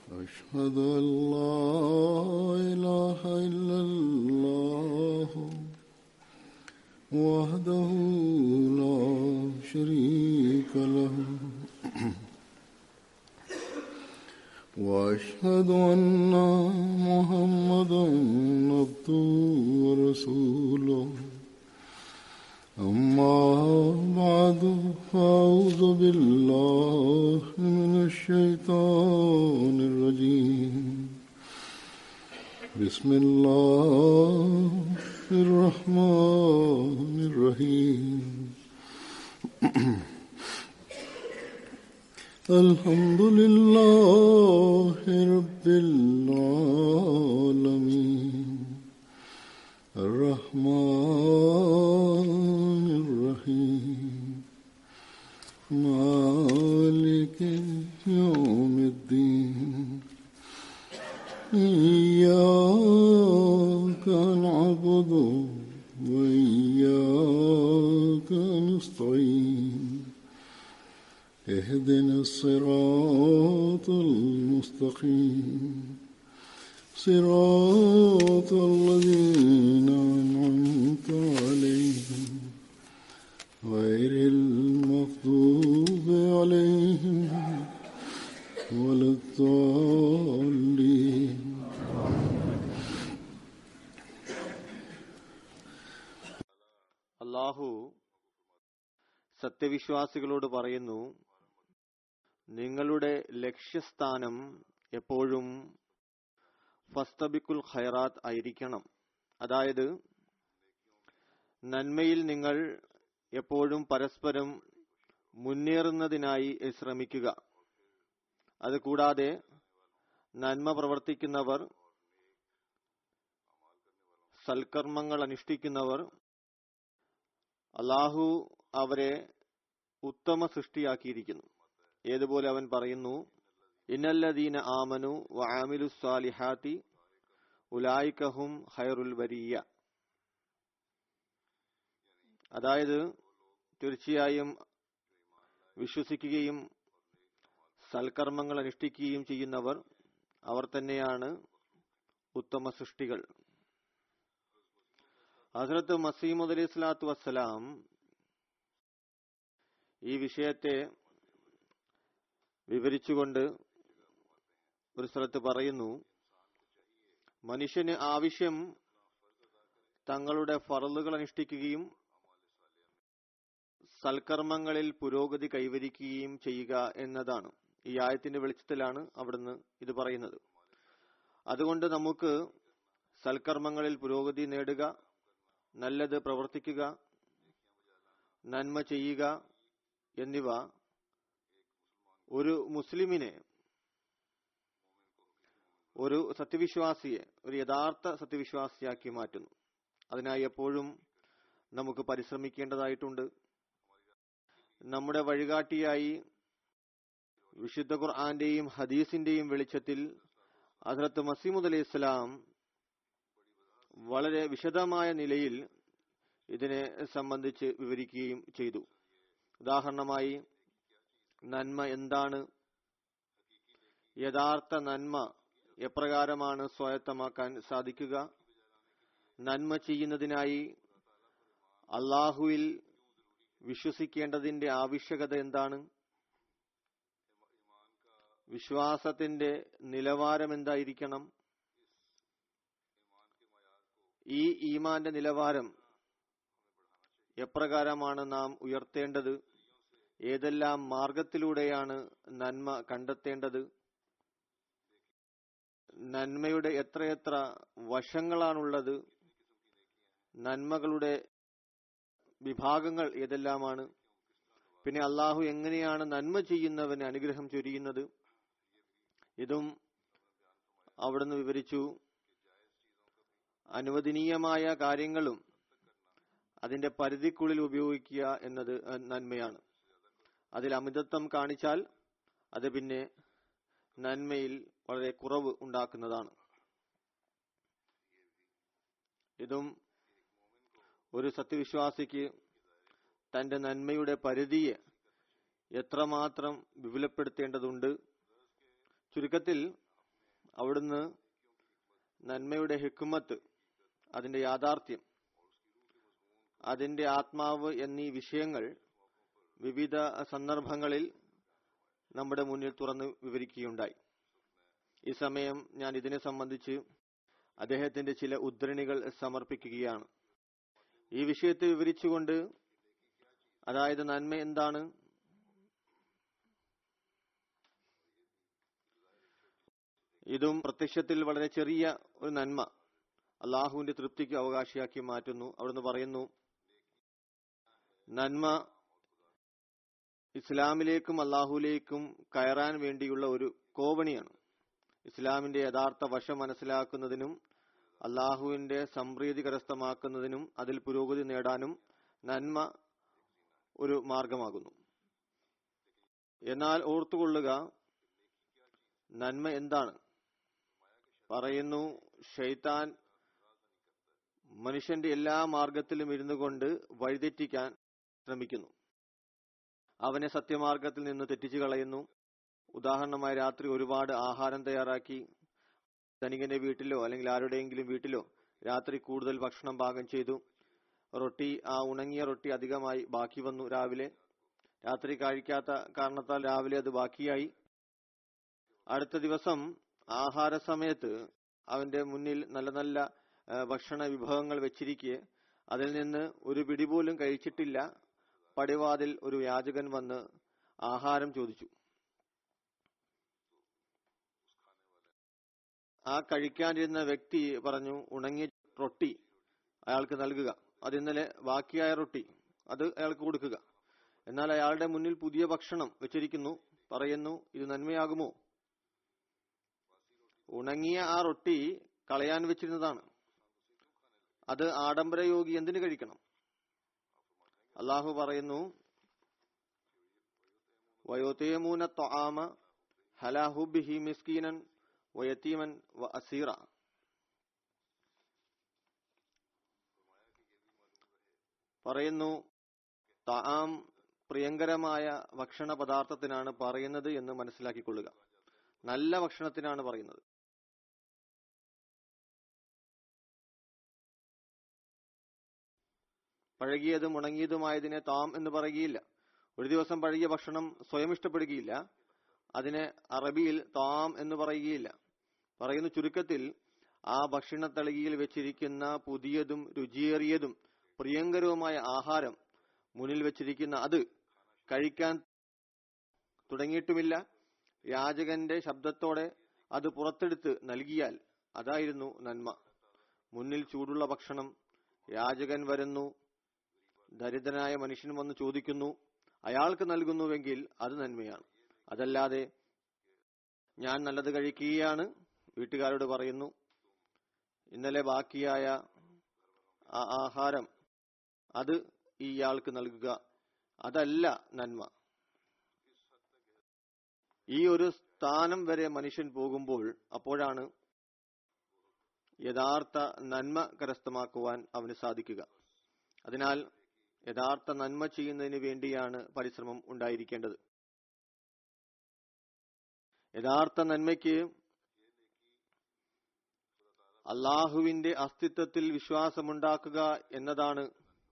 أشهد أن لا إله إلا الله وحده لا شريك له وأشهد أن محمدا عبده ورسوله أما بعد فأعوذ بالله من الشيطان الرجيم بسم الله الرحمن الرحيم الحمد لله رب العالمين الرحمن الرحيم مالك يوم الدين إياك نعبد وإياك نستعين اهدنا الصراط المستقيم صراط الذين أنعمت عليهم غير المغضوب عليهم ولا الضالين അള്ളാഹു സത്യവിശ്വാസികളോട് പറയുന്നു നിങ്ങളുടെ ലക്ഷ്യസ്ഥാനം എപ്പോഴും ഫസ്തബിക്കുൽ ഖൈറാത്ത് ആയിരിക്കണം അതായത് നന്മയിൽ നിങ്ങൾ എപ്പോഴും പരസ്പരം മുന്നേറുന്നതിനായി ശ്രമിക്കുക അത് കൂടാതെ നന്മ പ്രവർത്തിക്കുന്നവർ സൽക്കർമ്മങ്ങൾ അനുഷ്ഠിക്കുന്നവർ അള്ളാഹു അവരെ ഉത്തമ സൃഷ്ടിയാക്കിയിരിക്കുന്നു ഏതുപോലെ അവൻ പറയുന്നു ഇന്നല്ലദീന ആമനു വ ആമിലു സാലിഹാത്തി ഉലായിക്കഹും ഹൈറുൽ വരിയ അതായത് തീർച്ചയായും വിശ്വസിക്കുകയും സൽക്കർമ്മങ്ങൾ അനുഷ്ഠിക്കുകയും ചെയ്യുന്നവർ അവർ തന്നെയാണ് ഉത്തമ സൃഷ്ടികൾ ഹസ്രത്ത് മസീമുദ് അലൈഹി സ്വലാത്തു വസ്സലാം ഈ വിഷയത്തെ വിവരിച്ചുകൊണ്ട് ഒരു സ്ഥലത്ത് പറയുന്നു മനുഷ്യന് ആവശ്യം തങ്ങളുടെ ഫറലുകൾ അനുഷ്ഠിക്കുകയും സൽക്കർമ്മങ്ങളിൽ പുരോഗതി കൈവരിക്കുകയും ചെയ്യുക എന്നതാണ് ഈ ആയത്തിന്റെ വെളിച്ചത്തിലാണ് അവിടുന്ന് ഇത് പറയുന്നത് അതുകൊണ്ട് നമുക്ക് സൽക്കർമ്മങ്ങളിൽ പുരോഗതി നേടുക നല്ലത് പ്രവർത്തിക്കുക നന്മ ചെയ്യുക എന്നിവ ഒരു മുസ്ലിമിനെ ഒരു സത്യവിശ്വാസിയെ ഒരു യഥാർത്ഥ സത്യവിശ്വാസിയാക്കി മാറ്റുന്നു അതിനായി എപ്പോഴും നമുക്ക് പരിശ്രമിക്കേണ്ടതായിട്ടുണ്ട് നമ്മുടെ വഴികാട്ടിയായി വിശുദ്ധ ഖുർആന്റെയും ഹദീസിന്റെയും വെളിച്ചത്തിൽ ഹസ്രത്ത് മസീമുദ് അലൈഹി ഇസ്ലാം വളരെ വിശദമായ നിലയിൽ ഇതിനെ സംബന്ധിച്ച് വിവരിക്കുകയും ചെയ്തു ഉദാഹരണമായി നന്മ എന്താണ് യഥാർത്ഥ നന്മ എപ്രകാരമാണ് സ്വായത്തമാക്കാൻ സാധിക്കുക നന്മ ചെയ്യുന്നതിനായി അള്ളാഹുവിൽ വിശ്വസിക്കേണ്ടതിന്റെ ആവശ്യകത എന്താണ് വിശ്വാസത്തിന്റെ നിലവാരം എന്തായിരിക്കണം ഈ ഈമാന്റെ നിലവാരം എപ്രകാരമാണ് നാം ഉയർത്തേണ്ടത് ഏതെല്ലാം മാർഗത്തിലൂടെയാണ് നന്മ കണ്ടെത്തേണ്ടത് നന്മയുടെ എത്രയെത്ര വശങ്ങളാണുള്ളത് നന്മകളുടെ വിഭാഗങ്ങൾ ഏതെല്ലാമാണ് പിന്നെ അള്ളാഹു എങ്ങനെയാണ് നന്മ ചെയ്യുന്നവന് അനുഗ്രഹം ചൊരിയുന്നത് ഇതും അവിടുന്ന് വിവരിച്ചു അനുവദനീയമായ കാര്യങ്ങളും അതിന്റെ പരിധിക്കുള്ളിൽ ഉപയോഗിക്കുക എന്നത് നന്മയാണ് അതിൽ അമിതത്വം കാണിച്ചാൽ അത് പിന്നെ നന്മയിൽ വളരെ കുറവ് ഉണ്ടാക്കുന്നതാണ് ഇതും ഒരു സത്യവിശ്വാസിക്ക് തന്റെ നന്മയുടെ പരിധിയെ എത്രമാത്രം വിപുലപ്പെടുത്തേണ്ടതുണ്ട് ചുരുക്കത്തിൽ അവിടുന്ന് നന്മയുടെ ഹിക്കുമത്ത് അതിന്റെ യാഥാർത്ഥ്യം അതിന്റെ ആത്മാവ് എന്നീ വിഷയങ്ങൾ വിവിധ സന്ദർഭങ്ങളിൽ നമ്മുടെ മുന്നിൽ തുറന്ന് വിവരിക്കുകയുണ്ടായി ഈ സമയം ഞാൻ ഇതിനെ സംബന്ധിച്ച് അദ്ദേഹത്തിന്റെ ചില ഉദ്ധരണികൾ സമർപ്പിക്കുകയാണ് ഈ വിഷയത്തെ വിവരിച്ചുകൊണ്ട് അതായത് നന്മ എന്താണ് ഇതും പ്രത്യക്ഷത്തിൽ വളരെ ചെറിയ ഒരു നന്മ അള്ളാഹുവിന്റെ തൃപ്തിക്ക് അവകാശിയാക്കി മാറ്റുന്നു അവിടുന്ന് പറയുന്നു നന്മ ഇസ്ലാമിലേക്കും അള്ളാഹുലേക്കും കയറാൻ വേണ്ടിയുള്ള ഒരു കോവണിയാണ് ഇസ്ലാമിന്റെ യഥാർത്ഥ വശം മനസ്സിലാക്കുന്നതിനും അള്ളാഹുവിന്റെ സംപ്രീതി കരസ്ഥമാക്കുന്നതിനും അതിൽ പുരോഗതി നേടാനും നന്മ ഒരു മാർഗമാകുന്നു എന്നാൽ ഓർത്തുകൊള്ളുക നന്മ എന്താണ് പറയുന്നു ഷെയ്ത്താൻ മനുഷ്യന്റെ എല്ലാ മാർഗത്തിലും ഇരുന്നു കൊണ്ട് വഴിതെറ്റിക്കാൻ ശ്രമിക്കുന്നു അവനെ സത്യമാർഗത്തിൽ നിന്ന് തെറ്റിച്ചു കളയുന്നു ഉദാഹരണമായി രാത്രി ഒരുപാട് ആഹാരം തയ്യാറാക്കി ധനികന്റെ വീട്ടിലോ അല്ലെങ്കിൽ ആരുടെയെങ്കിലും വീട്ടിലോ രാത്രി കൂടുതൽ ഭക്ഷണം പാകം ചെയ്തു റൊട്ടി ആ ഉണങ്ങിയ റൊട്ടി അധികമായി ബാക്കി വന്നു രാവിലെ രാത്രി കഴിക്കാത്ത കാരണത്താൽ രാവിലെ അത് ബാക്കിയായി അടുത്ത ദിവസം ആഹാര സമയത്ത് അവന്റെ മുന്നിൽ നല്ല നല്ല ആ, ഭക്ഷണ വിഭവങ്ങൾ വെച്ചിരിക്കെ അതിൽ നിന്ന് ഒരു പിടി പോലും കഴിച്ചിട്ടില്ല പടിവാതിൽ ഒരു യാചകൻ വന്ന് ആഹാരം ചോദിച്ചു ആ കഴിക്കാനിരുന്ന വ്യക്തി പറഞ്ഞു ഉണങ്ങിയ റൊട്ടി അയാൾക്ക് നൽകുക അത് ഇന്നലെ ബാക്കിയായ റൊട്ടി അത് അയാൾക്ക് കൊടുക്കുക എന്നാൽ അയാളുടെ മുന്നിൽ പുതിയ ഭക്ഷണം വെച്ചിരിക്കുന്നു പറയുന്നു ഇത് നന്മയാകുമോ ഉണങ്ങിയ ആ റൊട്ടി കളയാൻ വെച്ചിരുന്നതാണ് അത് ആഡംബരയോഗി എന്തിനു കഴിക്കണം അള്ളാഹു പറയുന്നു വയോതേമൂന ത്വആമ ഹലാഹുബിഹി മിസ്കീനൻ വയത്തീമൻ വ അസീറ പറയുന്നു താം പ്രിയങ്കരമായ ഭക്ഷണ പദാർത്ഥത്തിനാണ് പറയുന്നത് എന്ന് മനസ്സിലാക്കിക്കൊള്ളുക നല്ല ഭക്ഷണത്തിനാണ് പറയുന്നത് പഴകിയതും ഉണങ്ങിയതുമായതിനെ താം എന്ന് പറയുകയില്ല ഒരു ദിവസം പഴകിയ ഭക്ഷണം സ്വയം ഇഷ്ടപ്പെടുകയില്ല അതിനെ അറബിയിൽ താം എന്ന് പറയുകയില്ല പറയുന്ന ചുരുക്കത്തിൽ ആ ഭക്ഷണത്തളികയിൽ വെച്ചിരിക്കുന്ന പുതിയതും രുചിയേറിയതും പ്രിയങ്കരവുമായ ആഹാരം മുന്നിൽ വെച്ചിരിക്കുന്ന അത് കഴിക്കാൻ തുടങ്ങിയിട്ടുമില്ല യാചകന്റെ ശബ്ദത്തോടെ അത് പുറത്തെടുത്ത് നൽകിയാൽ അതായിരുന്നു നന്മ മുന്നിൽ ചൂടുള്ള ഭക്ഷണം യാചകൻ വരുന്നു ദരിദ്രനായ മനുഷ്യൻ വന്ന് ചോദിക്കുന്നു അയാൾക്ക് നൽകുന്നുവെങ്കിൽ അത് നന്മയാണ് അതല്ലാതെ ഞാൻ നല്ലത് കഴിക്കുകയാണ് വീട്ടുകാരോട് പറയുന്നു ഇന്നലെ ബാക്കിയായ ആ ആഹാരം അത് ഇയാൾക്ക് നൽകുക അതല്ല നന്മ ഈ ഒരു സ്ഥാനം വരെ മനുഷ്യൻ പോകുമ്പോൾ അപ്പോഴാണ് യഥാർത്ഥ നന്മ കരസ്ഥമാക്കുവാൻ അവന് സാധിക്കുക അതിനാൽ യഥാർത്ഥ നന്മ ചെയ്യുന്നതിന് വേണ്ടിയാണ് പരിശ്രമം ഉണ്ടായിരിക്കേണ്ടത് യഥാർത്ഥ നന്മയ്ക്ക് അള്ളാഹുവിന്റെ അസ്തിത്വത്തിൽ വിശ്വാസമുണ്ടാക്കുക എന്നതാണ്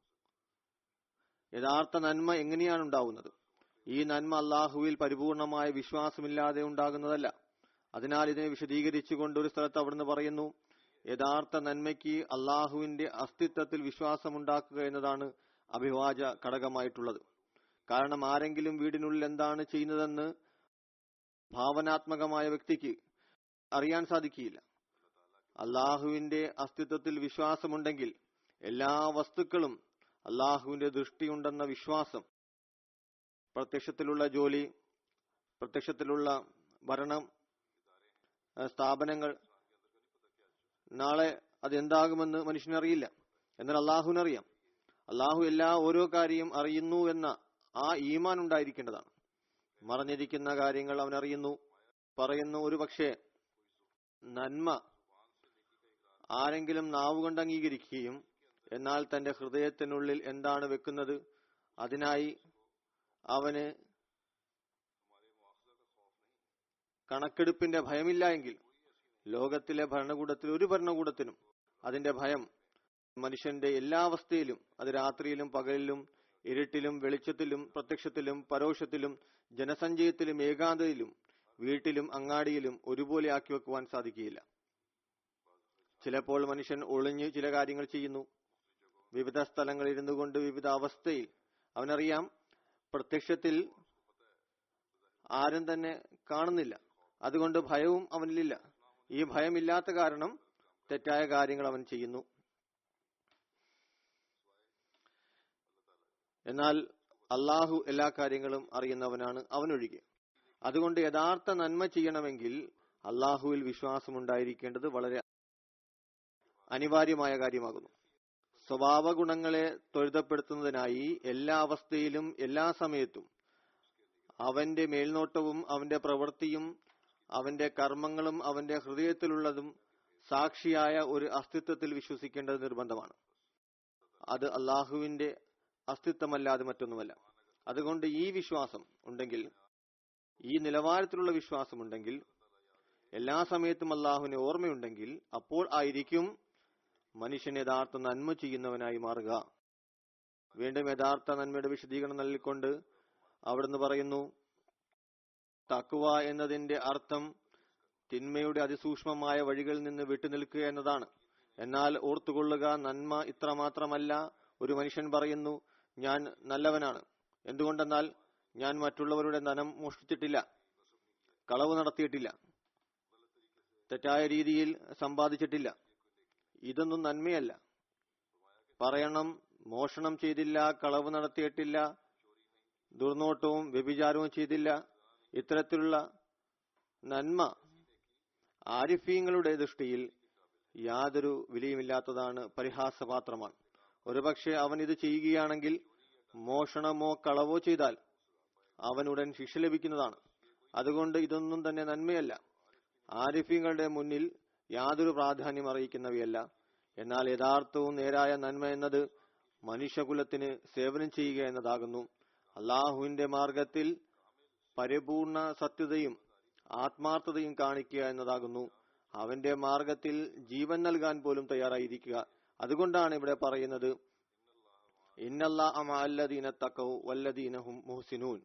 യഥാർത്ഥ നന്മ എങ്ങനെയാണ് ഉണ്ടാവുന്നത് ഈ നന്മ അള്ളാഹുവിൽ പരിപൂർണമായ വിശ്വാസമില്ലാതെ ഉണ്ടാകുന്നതല്ല അതിനാൽ ഇതിനെ വിശദീകരിച്ചുകൊണ്ട് ഒരു സ്ഥലത്ത് അവിടുന്ന് പറയുന്നു യഥാർത്ഥ നന്മയ്ക്ക് അള്ളാഹുവിന്റെ അസ്തിത്വത്തിൽ വിശ്വാസമുണ്ടാക്കുക എന്നതാണ് അഭിവാച ഘടകമായിട്ടുള്ളത് കാരണം ആരെങ്കിലും വീടിനുള്ളിൽ എന്താണ് ചെയ്യുന്നതെന്ന് ഭാവനാത്മകമായ വ്യക്തിക്ക് അറിയാൻ സാധിക്കുകയില്ല അള്ളാഹുവിന്റെ അസ്തിത്വത്തിൽ വിശ്വാസമുണ്ടെങ്കിൽ എല്ലാ വസ്തുക്കളും അള്ളാഹുവിന്റെ ദൃഷ്ടിയുണ്ടെന്ന വിശ്വാസം പ്രത്യക്ഷത്തിലുള്ള ജോലി പ്രത്യക്ഷത്തിലുള്ള ഭരണം ഏഹ് സ്ഥാപനങ്ങൾ നാളെ അതെന്താകുമെന്ന് മനുഷ്യനറിയില്ല എന്നാൽ അള്ളാഹുവിനറിയാം അള്ളാഹു എല്ലാ ഓരോ കാര്യം അറിയുന്നു എന്ന ആ ഈമാൻ ഉണ്ടായിരിക്കേണ്ടതാണ് മറഞ്ഞിരിക്കുന്ന കാര്യങ്ങൾ അവൻ അറിയുന്നു പറയുന്നു ഒരു പക്ഷേ നന്മ ആരെങ്കിലും നാവുകൊണ്ട് അംഗീകരിക്കുകയും എന്നാൽ തന്റെ ഹൃദയത്തിനുള്ളിൽ എന്താണ് വെക്കുന്നത് അതിനായി അവന് കണക്കെടുപ്പിന്റെ ഭയമില്ല എങ്കിൽ ലോകത്തിലെ ഭരണകൂടത്തിൽ ഒരു ഭരണകൂടത്തിനും അതിന്റെ ഭയം മനുഷ്യന്റെ എല്ലാ അവസ്ഥയിലും അത് രാത്രിയിലും പകലിലും ഇരുട്ടിലും വെളിച്ചത്തിലും പ്രത്യക്ഷത്തിലും പരോക്ഷത്തിലും ജനസഞ്ചയത്തിലും ഏകാന്തതയിലും വീട്ടിലും അങ്ങാടിയിലും ഒരുപോലെ ആക്കി വെക്കുവാൻ സാധിക്കുകയില്ല ചിലപ്പോൾ മനുഷ്യൻ ഒളിഞ്ഞ് ചില കാര്യങ്ങൾ ചെയ്യുന്നു വിവിധ സ്ഥലങ്ങളിൽ ഇരുന്നു കൊണ്ട് വിവിധ അവസ്ഥയിൽ അവനറിയാം പ്രത്യക്ഷത്തിൽ ആരും തന്നെ കാണുന്നില്ല അതുകൊണ്ട് ഭയവും അവനിലില്ല ഈ ഭയമില്ലാത്ത കാരണം തെറ്റായ കാര്യങ്ങൾ അവൻ ചെയ്യുന്നു എന്നാൽ അള്ളാഹു എല്ലാ കാര്യങ്ങളും അറിയുന്നവനാണ് അവനൊഴികെ അതുകൊണ്ട് യഥാർത്ഥ നന്മ ചെയ്യണമെങ്കിൽ അള്ളാഹുവിൽ വിശ്വാസമുണ്ടായിരിക്കേണ്ടത് വളരെ അനിവാര്യമായ കാര്യമാകുന്നു സ്വഭാവ ഗുണങ്ങളെ ത്വരിതപ്പെടുത്തുന്നതിനായി എല്ലാ അവസ്ഥയിലും എല്ലാ സമയത്തും അവന്റെ മേൽനോട്ടവും അവന്റെ പ്രവൃത്തിയും അവന്റെ കർമ്മങ്ങളും അവന്റെ ഹൃദയത്തിലുള്ളതും സാക്ഷിയായ ഒരു അസ്തിത്വത്തിൽ വിശ്വസിക്കേണ്ടത് നിർബന്ധമാണ് അത് അള്ളാഹുവിന്റെ അസ്തിത്വമല്ലാതെ മറ്റൊന്നുമല്ല അതുകൊണ്ട് ഈ വിശ്വാസം ഉണ്ടെങ്കിൽ ഈ നിലവാരത്തിലുള്ള വിശ്വാസം ഉണ്ടെങ്കിൽ എല്ലാ സമയത്തും അള്ളാഹുവിന് ഓർമ്മയുണ്ടെങ്കിൽ അപ്പോൾ ആയിരിക്കും മനുഷ്യൻ യഥാർത്ഥ നന്മ ചെയ്യുന്നവനായി മാറുക വീണ്ടും യഥാർത്ഥ നന്മയുടെ വിശദീകരണം നൽകിക്കൊണ്ട് അവിടുന്ന് പറയുന്നു തക്കുവ എന്നതിന്റെ അർത്ഥം തിന്മയുടെ അതിസൂക്ഷ്മമായ വഴികളിൽ നിന്ന് വിട്ടുനിൽക്കുക എന്നതാണ് എന്നാൽ ഓർത്തുകൊള്ളുക നന്മ ഇത്ര മാത്രമല്ല ഒരു മനുഷ്യൻ പറയുന്നു ഞാൻ നല്ലവനാണ് എന്തുകൊണ്ടെന്നാൽ ഞാൻ മറ്റുള്ളവരുടെ ധനം മോഷ്ടിച്ചിട്ടില്ല കളവ് നടത്തിയിട്ടില്ല തെറ്റായ രീതിയിൽ സമ്പാദിച്ചിട്ടില്ല ഇതൊന്നും നന്മയല്ല പറയണം മോഷണം ചെയ്തില്ല കളവ് നടത്തിയിട്ടില്ല ദുർനോട്ടവും വ്യഭിചാരവും ചെയ്തില്ല ഇത്തരത്തിലുള്ള നന്മ ആരിഫീങ്ങളുടെ ദൃഷ്ടിയിൽ യാതൊരു വിലയുമില്ലാത്തതാണ് പരിഹാസപാത്രമാണ് ഒരുപക്ഷെ അവൻ ഇത് ചെയ്യുകയാണെങ്കിൽ മോഷണമോ കളവോ ചെയ്താൽ അവനുടൻ ശിക്ഷ ലഭിക്കുന്നതാണ് അതുകൊണ്ട് ഇതൊന്നും തന്നെ നന്മയല്ല ആരിഫ്യങ്ങളുടെ മുന്നിൽ യാതൊരു പ്രാധാന്യം അറിയിക്കുന്നവയല്ല എന്നാൽ യഥാർത്ഥവും നേരായ നന്മ എന്നത് മനുഷ്യകുലത്തിന് സേവനം ചെയ്യുക എന്നതാകുന്നു അള്ളാഹുവിന്റെ മാർഗത്തിൽ പരിപൂർണ സത്യതയും ആത്മാർത്ഥതയും കാണിക്കുക എന്നതാകുന്നു അവന്റെ മാർഗത്തിൽ ജീവൻ നൽകാൻ പോലും തയ്യാറായിരിക്കുക അതുകൊണ്ടാണ് ഇവിടെ പറയുന്നത് ഇന്നല്ലാ അമല്ലദീന തക്കൗ വല്ലദീനഹും മുഹ്സിനൂൻ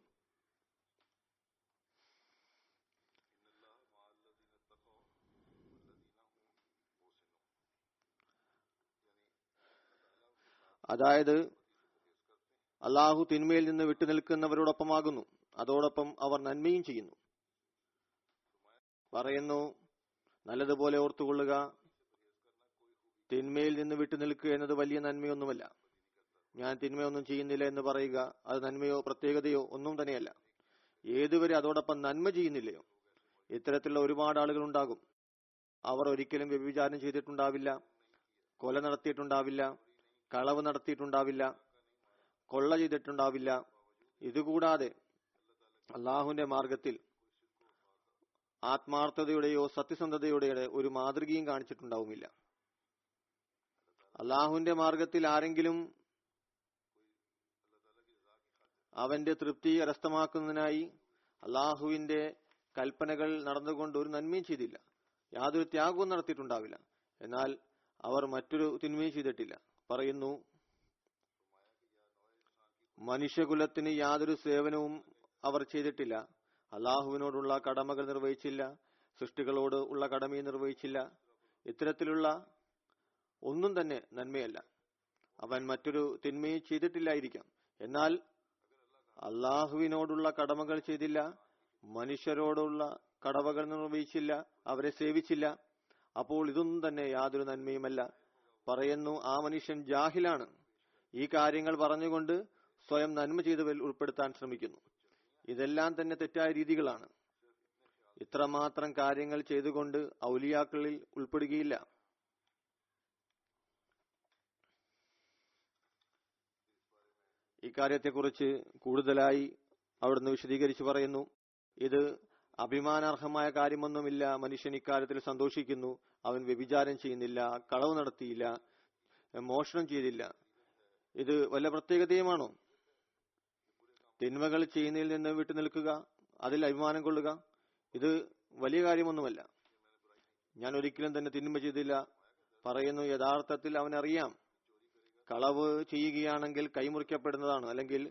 അതായത് അള്ളാഹു തിന്മയിൽ നിന്ന് വിട്ടുനിൽക്കുന്നവരോടൊപ്പമാകുന്നു അതോടൊപ്പം അവർ നന്മയും ചെയ്യുന്നു പറയുന്നു നല്ലതുപോലെ ഓർത്തുകൊള്ളുക തിന്മയിൽ നിന്ന് വിട്ടുനിൽക്കുക എന്നത് വലിയ നന്മയൊന്നുമല്ല ഞാൻ തിന്മയൊന്നും ചെയ്യുന്നില്ല എന്ന് പറയുക അത് നന്മയോ പ്രത്യേകതയോ ഒന്നും തന്നെയല്ല ഏതുവരെ അതോടൊപ്പം നന്മ ചെയ്യുന്നില്ലയോ ഇത്തരത്തിലുള്ള ഒരുപാട് ആളുകൾ ഉണ്ടാകും അവർ ഒരിക്കലും വ്യഭിചാരം ചെയ്തിട്ടുണ്ടാവില്ല കൊല നടത്തിയിട്ടുണ്ടാവില്ല കളവ് നടത്തിയിട്ടുണ്ടാവില്ല കൊള്ള ചെയ്തിട്ടുണ്ടാവില്ല ഇതുകൂടാതെ അള്ളാഹുവിന്റെ മാർഗത്തിൽ ആത്മാർത്ഥതയുടെയോ സത്യസന്ധതയുടെയോ ഒരു മാതൃകയും കാണിച്ചിട്ടുണ്ടാവുമില്ല അള്ളാഹുവിന്റെ മാർഗത്തിൽ ആരെങ്കിലും അവന്റെ തൃപ്തി കരസ്ഥമാക്കുന്നതിനായി അള്ളാഹുവിന്റെ കൽപ്പനകൾ നടന്നുകൊണ്ട് ഒരു നന്മയും ചെയ്തില്ല യാതൊരു ത്യാഗവും നടത്തിയിട്ടുണ്ടാവില്ല എന്നാൽ അവർ മറ്റൊരു തിന്മയും ചെയ്തിട്ടില്ല പറയുന്നു മനുഷ്യകുലത്തിന് യാതൊരു സേവനവും അവർ ചെയ്തിട്ടില്ല അള്ളാഹുവിനോടുള്ള കടമകൾ നിർവഹിച്ചില്ല സൃഷ്ടികളോട് ഉള്ള കടമയും നിർവഹിച്ചില്ല ഇത്തരത്തിലുള്ള ഒന്നും തന്നെ നന്മയല്ല അവൻ മറ്റൊരു തിന്മയും ചെയ്തിട്ടില്ലായിരിക്കാം എന്നാൽ അള്ളാഹുവിനോടുള്ള കടമകൾ ചെയ്തില്ല മനുഷ്യരോടുള്ള കടമകൾ നിർവഹിച്ചില്ല അവരെ സേവിച്ചില്ല അപ്പോൾ ഇതൊന്നും തന്നെ യാതൊരു നന്മയുമല്ല പറയുന്നു ആ മനുഷ്യൻ ജാഹിലാണ് ഈ കാര്യങ്ങൾ പറഞ്ഞുകൊണ്ട് സ്വയം നന്മ ചെയ്തവരിൽ ഉൾപ്പെടുത്താൻ ശ്രമിക്കുന്നു ഇതെല്ലാം തന്നെ തെറ്റായ രീതികളാണ് ഇത്രമാത്രം കാര്യങ്ങൾ ചെയ്തുകൊണ്ട് ഔലിയാക്കളിൽ ഉൾപ്പെടുകയില്ല ഇക്കാര്യത്തെക്കുറിച്ച് കൂടുതലായി അവിടുന്ന് വിശദീകരിച്ചു പറയുന്നു ഇത് അഭിമാനാർഹമായ കാര്യമൊന്നുമില്ല മനുഷ്യൻ ഇക്കാര്യത്തിൽ സന്തോഷിക്കുന്നു അവൻ വ്യഭിചാരം ചെയ്യുന്നില്ല കളവ് നടത്തിയില്ല മോഷണം ചെയ്തില്ല ഇത് വല്ല പ്രത്യേകതയുമാണോ തിന്മകൾ ചെയ്യുന്നതിൽ നിന്ന് വിട്ടു നിൽക്കുക അതിൽ അഭിമാനം കൊള്ളുക ഇത് വലിയ കാര്യമൊന്നുമല്ല ഞാൻ ഒരിക്കലും തന്നെ തിന്മ ചെയ്തില്ല പറയുന്നു യഥാർത്ഥത്തിൽ അവനറിയാം കളവ് ചെയ്യുകയാണെങ്കിൽ കൈമുറിക്കപ്പെടുന്നതാണ് അല്ലെങ്കിൽ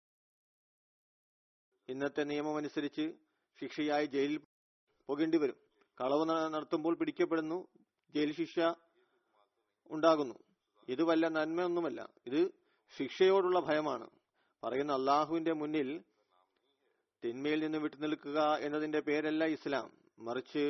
ഇന്നത്തെ നിയമം അനുസരിച്ച് ശിക്ഷയായി ജയിലിൽ പോകേണ്ടി വരും കളവ് ന- നടത്തുമ്പോൾ പിടിക്കപ്പെടുന്നു ജയിൽ ശിക്ഷ ഉണ്ടാകുന്നു ഇത് വല്ല നന്മയൊന്നുമല്ല ഇത് ശിക്ഷയോടുള്ള ഭയമാണ് പറയുന്ന അള്ളാഹുവിന്റെ മുന്നിൽ തിന്മയിൽ നിന്ന് വിട്ടുനിൽക്കുക എന്നതിന്റെ പേരല്ല ഇസ്ലാം മറിച്ച്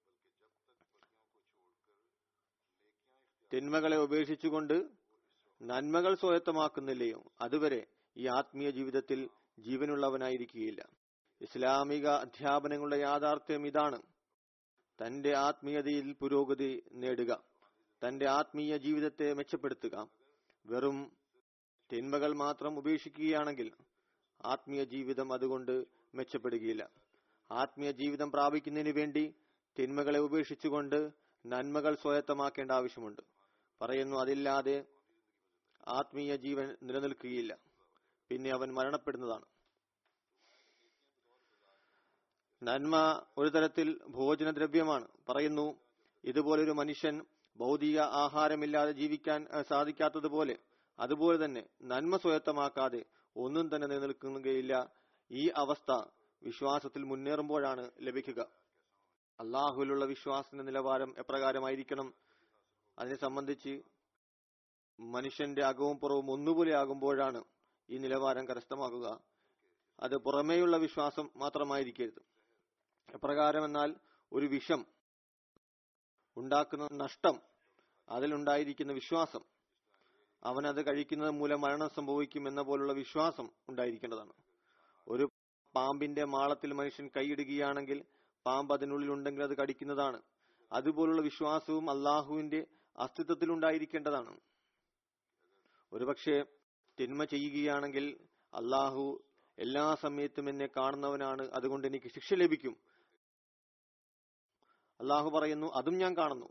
തിന്മകളെ ഉപേക്ഷിച്ചുകൊണ്ട് നന്മകൾ സ്വായത്തമാക്കുന്നില്ലയോ അതുവരെ ഈ ആത്മീയ ജീവിതത്തിൽ ജീവനുള്ളവനായിരിക്കുകയില്ല ഇസ്ലാമിക അധ്യാപനങ്ങളുടെ യാഥാർത്ഥ്യം ഇതാണ് തന്റെ ആത്മീയതയിൽ പുരോഗതി നേടുക തന്റെ ആത്മീയ ജീവിതത്തെ മെച്ചപ്പെടുത്തുക വെറും തിന്മകൾ മാത്രം ഉപേക്ഷിക്കുകയാണെങ്കിൽ ആത്മീയ ജീവിതം അതുകൊണ്ട് മെച്ചപ്പെടുകയില്ല ആത്മീയ ജീവിതം പ്രാപിക്കുന്നതിന് വേണ്ടി തിന്മകളെ ഉപേക്ഷിച്ചുകൊണ്ട് നന്മകൾ സ്വായത്തമാക്കേണ്ട ആവശ്യമുണ്ട് പറയുന്നു അതില്ലാതെ ആത്മീയ ജീവൻ നിലനിൽക്കുകയില്ല പിന്നെ അവൻ മരണപ്പെടുന്നതാണ് നന്മ ഒരു തരത്തിൽ ഭോജനദ്രവ്യമാണ് പറയുന്നു ഇതുപോലൊരു മനുഷ്യൻ ഭൗതിക ആഹാരമില്ലാതെ ജീവിക്കാൻ അഹ്, സാധിക്കാത്തതുപോലെ അതുപോലെ തന്നെ നന്മ സ്വയത്തമാക്കാതെ ഒന്നും തന്നെ നിലനിൽക്കുകയില്ല ഈ അവസ്ഥ വിശ്വാസത്തിൽ മുന്നേറുമ്പോഴാണ് ലഭിക്കുക അള്ളാഹുവിലുള്ള വിശ്വാസത്തിന്റെ നിലവാരം എപ്രകാരമായിരിക്കണം അതിനെ സംബന്ധിച്ച് മനുഷ്യന്റെ അകവും പുറവും ഒന്നുപോലെ ആകുമ്പോഴാണ് ഈ നിലവാരം കരസ്ഥമാക്കുക അത് പുറമേയുള്ള വിശ്വാസം മാത്രമായിരിക്കരുത് എപ്രകാരം എന്നാൽ ഒരു വിഷം ഉണ്ടാക്കുന്ന നഷ്ടം അതിലുണ്ടായിരിക്കുന്ന വിശ്വാസം അവൻ അത് കഴിക്കുന്നത് മൂലം മരണം സംഭവിക്കും എന്ന പോലുള്ള വിശ്വാസം ഉണ്ടായിരിക്കേണ്ടതാണ് ഒരു പാമ്പിന്റെ മാളത്തിൽ മനുഷ്യൻ കൈയിടുകയാണെങ്കിൽ പാമ്പ് അതിനുള്ളിൽ ഉണ്ടെങ്കിൽ അത് കടിക്കുന്നതാണ് അതുപോലുള്ള വിശ്വാസവും അള്ളാഹുവിന്റെ അസ്തിത്വത്തിൽ ഉണ്ടായിരിക്കേണ്ടതാണ് ഒരുപക്ഷെ തിന്മ ചെയ്യുകയാണെങ്കിൽ അള്ളാഹു എല്ലാ സമയത്തും എന്നെ കാണുന്നവനാണ് അതുകൊണ്ട് എനിക്ക് ശിക്ഷ ലഭിക്കും അള്ളാഹു പറയുന്നു അതും ഞാൻ കാണുന്നു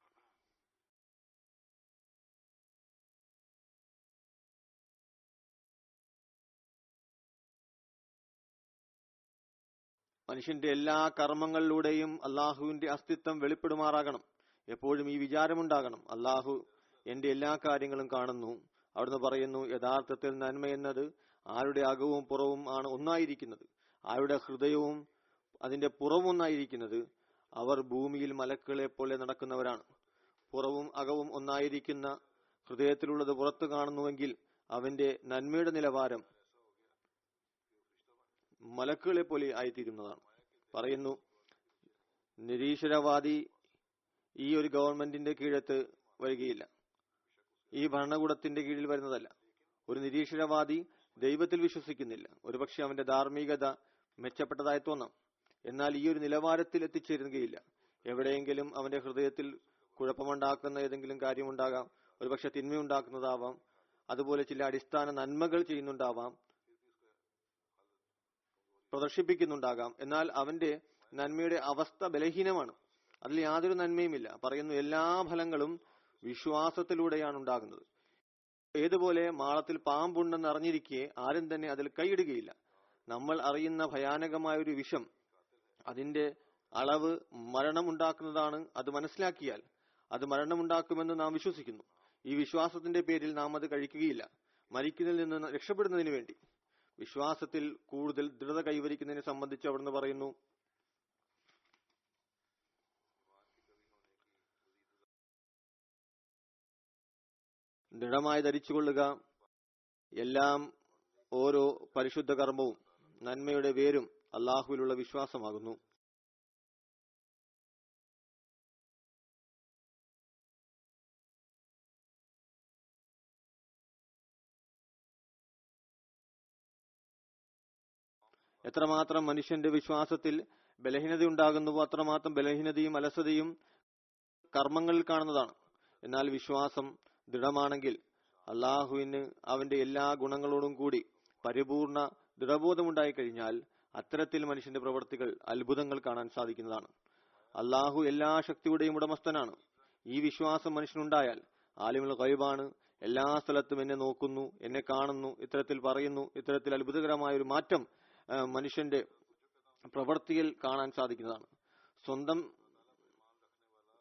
മനുഷ്യന്റെ എല്ലാ കർമ്മങ്ങളിലൂടെയും അള്ളാഹുവിന്റെ അസ്തിത്വം വെളിപ്പെടുമാറാകണം എപ്പോഴും ഈ വിചാരമുണ്ടാകണം അള്ളാഹു എന്റെ എല്ലാ കാര്യങ്ങളും കാണുന്നു അവിടുന്ന് പറയുന്നു യഥാർത്ഥത്തിൽ നന്മ എന്നത് ആരുടെ അകവും പുറവും ആണ് ഒന്നായിരിക്കുന്നത് ആരുടെ ഹൃദയവും അതിന്റെ പുറവും ഒന്നായിരിക്കുന്നത് അവർ ഭൂമിയിൽ മലക്കുകളെ പോലെ നടക്കുന്നവരാണ് പുറവും അകവും ഒന്നായിരിക്കുന്ന ഹൃദയത്തിലുള്ളത് പുറത്തു കാണുന്നുവെങ്കിൽ അവന്റെ നന്മയുടെ നിലവാരം മലക്കുകളെ പോലെ ആയിത്തീരുന്നതാണ് പറയുന്നു നിരീശ്വരവാദി ഈ ഒരു ഗവൺമെന്റിന്റെ കീഴത്ത് വരികയില്ല ഈ ഭരണകൂടത്തിന്റെ കീഴിൽ വരുന്നതല്ല ഒരു നിരീശ്വരവാദി ദൈവത്തിൽ വിശ്വസിക്കുന്നില്ല ഒരുപക്ഷെ അവന്റെ ധാർമ്മികത മെച്ചപ്പെട്ടതായി തോന്നാം എന്നാൽ ഈ ഒരു നിലവാരത്തിൽ എത്തിച്ചേരുകയില്ല എവിടെയെങ്കിലും അവന്റെ ഹൃദയത്തിൽ കുഴപ്പമുണ്ടാക്കുന്ന ഏതെങ്കിലും കാര്യമുണ്ടാകാം ഒരുപക്ഷെ തിന്മയുണ്ടാക്കുന്നതാവാം അതുപോലെ ചില അടിസ്ഥാന നന്മകൾ ചെയ്യുന്നുണ്ടാവാം പ്രദർശിപ്പിക്കുന്നുണ്ടാകാം എന്നാൽ അവന്റെ നന്മയുടെ അവസ്ഥ ബലഹീനമാണ് അതിൽ യാതൊരു നന്മയുമില്ല പറയുന്നു എല്ലാ ഫലങ്ങളും വിശ്വാസത്തിലൂടെയാണ് ഉണ്ടാകുന്നത് ഏതുപോലെ മാളത്തിൽ പാമ്പുണ്ടെന്ന് അറിഞ്ഞിരിക്കെ ആരും തന്നെ അതിൽ കൈയിടുകയില്ല നമ്മൾ അറിയുന്ന ഭയാനകമായ ഒരു വിഷം അതിന്റെ അളവ് മരണമുണ്ടാക്കുന്നതാണ് അത് മനസ്സിലാക്കിയാൽ അത് മരണമുണ്ടാക്കുമെന്ന് നാം വിശ്വസിക്കുന്നു ഈ വിശ്വാസത്തിന്റെ പേരിൽ നാം അത് കഴിക്കുകയില്ല മരിക്കുന്നതിൽ നിന്ന് രക്ഷപ്പെടുന്നതിന് വേണ്ടി വിശ്വാസത്തിൽ കൂടുതൽ ദൃഢത കൈവരിക്കുന്നതിനെ സംബന്ധിച്ച് അവിടുന്ന് പറയുന്നു ദൃഢമായി ധരിച്ചുകൊള്ളുക എല്ലാം ഓരോ പരിശുദ്ധ കർമ്മവും നന്മയുടെ വേരും അള്ളാഹുവിലുള്ള വിശ്വാസമാകുന്നു എത്രമാത്രം മനുഷ്യന്റെ വിശ്വാസത്തിൽ ബലഹീനത ഉണ്ടാകുന്നുവോ അത്രമാത്രം ബലഹീനതയും അലസതയും കർമ്മങ്ങളിൽ കാണുന്നതാണ് എന്നാൽ വിശ്വാസം ദൃഢമാണെങ്കിൽ അള്ളാഹുവിന് അവന്റെ എല്ലാ ഗുണങ്ങളോടും കൂടി പരിപൂർണ ദൃഢബോധമുണ്ടായി കഴിഞ്ഞാൽ അത്തരത്തിൽ മനുഷ്യന്റെ പ്രവൃത്തികൾ അത്ഭുതങ്ങൾ കാണാൻ സാധിക്കുന്നതാണ് അള്ളാഹു എല്ലാ ശക്തിയുടെയും ഉടമസ്ഥനാണ് ഈ വിശ്വാസം മനുഷ്യനുണ്ടായാൽ ആലിമുൽ ഗൈബാണ് എല്ലാ സ്ഥലത്തും എന്നെ നോക്കുന്നു എന്നെ കാണുന്നു ഇത്തരത്തിൽ പറയുന്നു ഇത്തരത്തിൽ അത്ഭുതകരമായ ഒരു മാറ്റം ആ, മനുഷ്യന്റെ പ്രവൃത്തിയിൽ കാണാൻ സാധിക്കുന്നതാണ് സ്വന്തം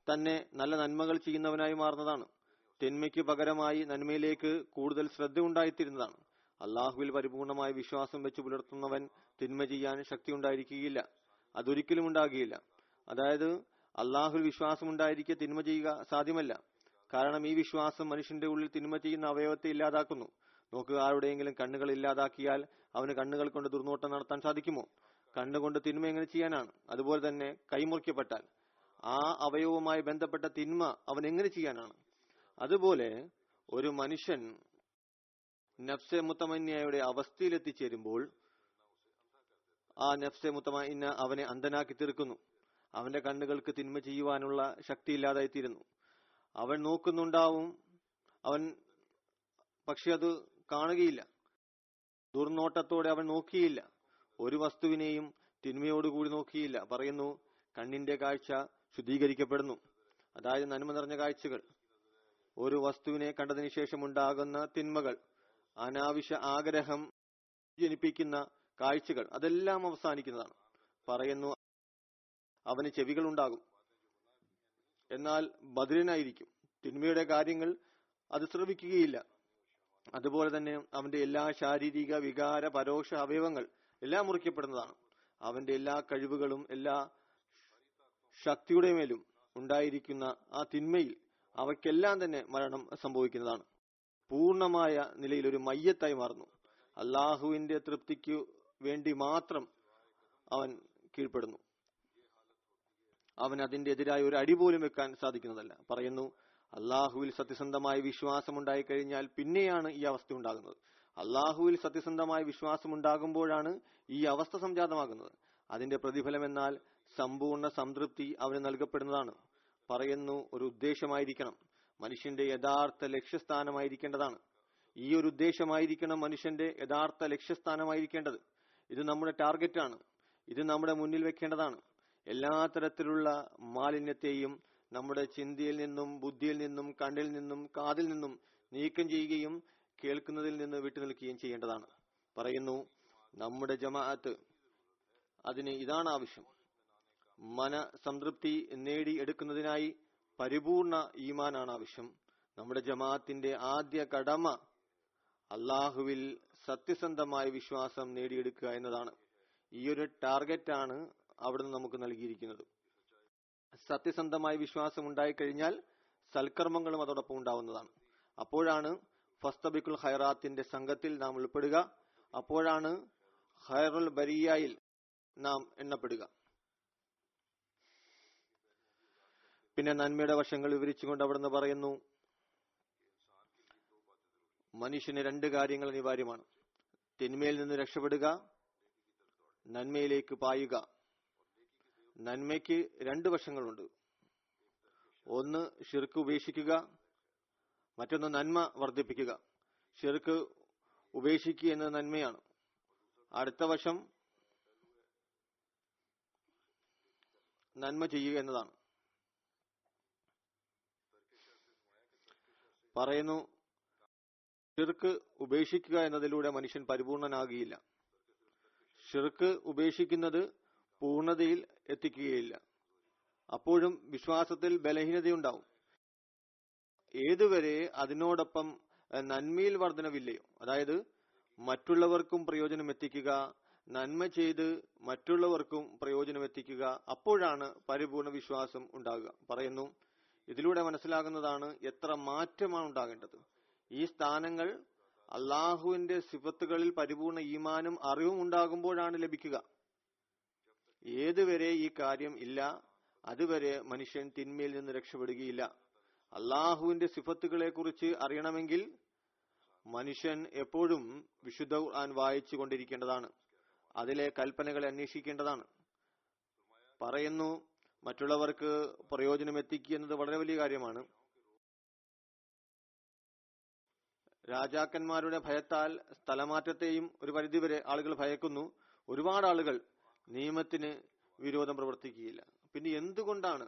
തന്നെ നല്ല നന്മകൾ ചെയ്യുന്നവനായി മാറുന്നതാണ് തിന്മയ്ക്ക് പകരമായി നന്മയിലേക്ക് കൂടുതൽ ശ്രദ്ധ ഉണ്ടായിത്തീരുന്നതാണ് അള്ളാഹുവിൽ പരിപൂർണമായ വിശ്വാസം വെച്ച് പുലർത്തുന്നവൻ തിന്മ ചെയ്യാൻ ശക്തി ഉണ്ടായിരിക്കുകയില്ല അതൊരിക്കലും ഉണ്ടാകുകയില്ല അതായത് അള്ളാഹുൽ വിശ്വാസം ഉണ്ടായിരിക്കെ തിന്മ ചെയ്യുക സാധ്യമല്ല കാരണം ഈ വിശ്വാസം മനുഷ്യന്റെ ഉള്ളിൽ തിന്മ ചെയ്യുന്ന അവയവത്തെ ഇല്ലാതാക്കുന്നു നോക്കുക ആരുടെയെങ്കിലും കണ്ണുകൾ ഇല്ലാതാക്കിയാൽ അവന് കണ്ണുകൾ കൊണ്ട് ദുർനോട്ടം നടത്താൻ സാധിക്കുമോ കണ്ണുകൊണ്ട് തിന്മ എങ്ങനെ ചെയ്യാനാണ് അതുപോലെ തന്നെ കൈമുറിക്കപ്പെട്ടാൽ ആ അവയവവുമായി ബന്ധപ്പെട്ട തിന്മ അവൻ എങ്ങനെ ചെയ്യാനാണ് അതുപോലെ ഒരു മനുഷ്യൻ നഫ്സെ മുത്തമന്യയുടെ അവസ്ഥയിൽ എത്തിച്ചേരുമ്പോൾ ആ നഫ്സെ മുത്തമന്ന അവനെ അന്ധനാക്കി തീർക്കുന്നു അവന്റെ കണ്ണുകൾക്ക് തിന്മ ചെയ്യുവാനുള്ള ശക്തി ഇല്ലാതായി തീരുന്നു അവൻ നോക്കുന്നുണ്ടാവും അവൻ പക്ഷെ അത് കാണുകയില്ല ദുർനോട്ടത്തോടെ അവൻ നോക്കിയില്ല ഒരു വസ്തുവിനെയും തിന്മയോടുകൂടി നോക്കിയില്ല പറയുന്നു കണ്ണിന്റെ കാഴ്ച ശുദ്ധീകരിക്കപ്പെടുന്നു അതായത് നന്മ നിറഞ്ഞ കാഴ്ചകൾ ഒരു വസ്തുവിനെ കണ്ടതിന് ശേഷം ഉണ്ടാകുന്ന തിന്മകൾ അനാവശ്യ ആഗ്രഹം ജനിപ്പിക്കുന്ന കാഴ്ചകൾ അതെല്ലാം അവസാനിക്കുന്നതാണ് പറയുന്നു അവന് ചെവികൾ ഉണ്ടാകും എന്നാൽ ബദിരനായിരിക്കും തിന്മയുടെ കാര്യങ്ങൾ അത് ശ്രവിക്കുകയില്ല അതുപോലെ തന്നെ അവന്റെ എല്ലാ ശാരീരിക വികാര പരോക്ഷ അവയവങ്ങൾ എല്ലാം മുറിക്കപ്പെടുന്നതാണ് അവന്റെ എല്ലാ കഴിവുകളും എല്ലാ ശക്തിയുടെ മേലും ഉണ്ടായിരിക്കുന്ന ആ തിന്മയിൽ അവയ്ക്കെല്ലാം തന്നെ മരണം സംഭവിക്കുന്നതാണ് പൂർണമായ നിലയിൽ ഒരു മയ്യത്തായി മാറുന്നു അള്ളാഹുവിന്റെ തൃപ്തിക്ക് വേണ്ടി മാത്രം അവൻ കീഴ്പ്പെടുന്നു അവൻ അതിന്റെ എതിരായി ഒരു അടി പോലും വെക്കാൻ സാധിക്കുന്നതല്ല പറയുന്നു അള്ളാഹുവിൽ സത്യസന്ധമായ വിശ്വാസം ഉണ്ടായി കഴിഞ്ഞാൽ പിന്നെയാണ് ഈ അവസ്ഥ ഉണ്ടാകുന്നത് അള്ളാഹുവിൽ സത്യസന്ധമായ വിശ്വാസം ഉണ്ടാകുമ്പോഴാണ് ഈ അവസ്ഥ സംജാതമാകുന്നത് അതിന്റെ പ്രതിഫലം എന്നാൽ സമ്പൂർണ്ണ സംതൃപ്തി അവന് നൽകപ്പെടുന്നതാണ് പറയുന്നു ഒരു ഉദ്ദേശമായിരിക്കണം മനുഷ്യന്റെ യഥാർത്ഥ ലക്ഷ്യസ്ഥാനമായിരിക്കേണ്ടതാണ് ഈ ഒരു ഉദ്ദേശമായിരിക്കണം മനുഷ്യന്റെ യഥാർത്ഥ ലക്ഷ്യസ്ഥാനമായിരിക്കേണ്ടത് ഇത് നമ്മുടെ ടാർഗറ്റാണ് ഇത് നമ്മുടെ മുന്നിൽ വെക്കേണ്ടതാണ് എല്ലാ തരത്തിലുള്ള മാലിന്യത്തെയും നമ്മുടെ ചിന്തയിൽ നിന്നും ബുദ്ധിയിൽ നിന്നും കണ്ണിൽ നിന്നും കാതിൽ നിന്നും നീക്കം ചെയ്യുകയും കേൾക്കുന്നതിൽ നിന്ന് വിട്ടുനിൽക്കുകയും ചെയ്യേണ്ടതാണ് പറയുന്നു നമ്മുടെ ജമാഅത്ത് അതിന് ഇതാണ് ആവശ്യം മന സംതൃപ്തി നേടിയെടുക്കുന്നതിനായി പരിപൂർണ ഈമാനാണ് ആവശ്യം നമ്മുടെ ജമാഅത്തിന്റെ ആദ്യ കടമ അള്ളാഹുവിൽ സത്യസന്ധമായ വിശ്വാസം നേടിയെടുക്കുക എന്നതാണ് ഈ ഒരു ടാർഗറ്റാണ് അവിടുന്ന് നമുക്ക് നൽകിയിരിക്കുന്നത് സത്യസന്ധമായ വിശ്വാസം ഉണ്ടായിക്കഴിഞ്ഞാൽ സൽക്കർമ്മങ്ങളും അതോടൊപ്പം ഉണ്ടാവുന്നതാണ് അപ്പോഴാണ് ഫസ്തബിക്കുൽ ഹൈറാത്തിന്റെ സംഘത്തിൽ നാം ഉൾപ്പെടുക അപ്പോഴാണ് ഹൈറുൽ ബരിയായിൽ നാം എണ്ണപ്പെടുക പിന്നെ നന്മയുടെ വശങ്ങൾ വിവരിച്ചുകൊണ്ട് അവിടുന്ന് പറയുന്നു മനുഷ്യന് രണ്ട് കാര്യങ്ങൾ അനിവാര്യമാണ് തിന്മയിൽ നിന്ന് രക്ഷപ്പെടുക നന്മയിലേക്ക് പായുക നന്മയ്ക്ക് രണ്ട് വശങ്ങളുണ്ട് ഒന്ന് ഷിർക്ക് ഉപേക്ഷിക്കുക മറ്റൊന്ന് നന്മ വർദ്ധിപ്പിക്കുക ഷിർക്ക് ഉപേക്ഷിക്കുക എന്നത് നന്മയാണ് അടുത്ത വശം നന്മ ചെയ്യുക എന്നതാണ് പറയുന്നു ഷിർക്ക് ഉപേക്ഷിക്കുക എന്നതിലൂടെ മനുഷ്യൻ പരിപൂർണനാകുകയില്ല ഷിർക്ക് ഉപേക്ഷിക്കുന്നത് പൂർണ്ണതയിൽ എത്തിക്കുകയില്ല അപ്പോഴും വിശ്വാസത്തിൽ ബലഹീനതയുണ്ടാവും ഏതുവരെ അതിനോടൊപ്പം ഏഹ്, നന്മയിൽ വർധനവില്ലയോ അതായത് മറ്റുള്ളവർക്കും പ്രയോജനം എത്തിക്കുക നന്മ ചെയ്ത് മറ്റുള്ളവർക്കും പ്രയോജനം എത്തിക്കുക അപ്പോഴാണ് പരിപൂർണ വിശ്വാസം ഉണ്ടാകുക പറയുന്നു ഇതിലൂടെ മനസ്സിലാകുന്നതാണ് എത്ര മാറ്റമാണ് ഉണ്ടാകേണ്ടത് ഈ സ്ഥാനങ്ങൾ അള്ളാഹുവിന്റെ സിഫത്തുകളിൽ പരിപൂർണ ഈമാനും അറിവും ഉണ്ടാകുമ്പോഴാണ് ലഭിക്കുക ഏതുവരെ ഈ കാര്യം ഇല്ല അതുവരെ മനുഷ്യൻ തിന്മയിൽ നിന്ന് രക്ഷപ്പെടുകയില്ല അള്ളാഹുവിന്റെ സിഫത്തുകളെ കുറിച്ച് അറിയണമെങ്കിൽ മനുഷ്യൻ എപ്പോഴും വിശുദ്ധ ഖുർആൻ വായിച്ചു കൊണ്ടിരിക്കേണ്ടതാണ് അതിലെ കൽപ്പനകളെ അന്വേഷിക്കേണ്ടതാണ് പറയുന്നു മറ്റുള്ളവർക്ക് പ്രയോജനം എത്തിക്കുക എന്നത് വളരെ വലിയ കാര്യമാണ് രാജാക്കന്മാരുടെ ഭയത്താൽ സ്ഥലമാറ്റത്തെയും ഒരു പരിധിവരെ ആളുകൾ ഭയക്കുന്നു ഒരുപാട് ആളുകൾ നിയമത്തിന് വിരോധം പ്രവർത്തിക്കുകയില്ല പിന്നെ എന്തുകൊണ്ടാണ്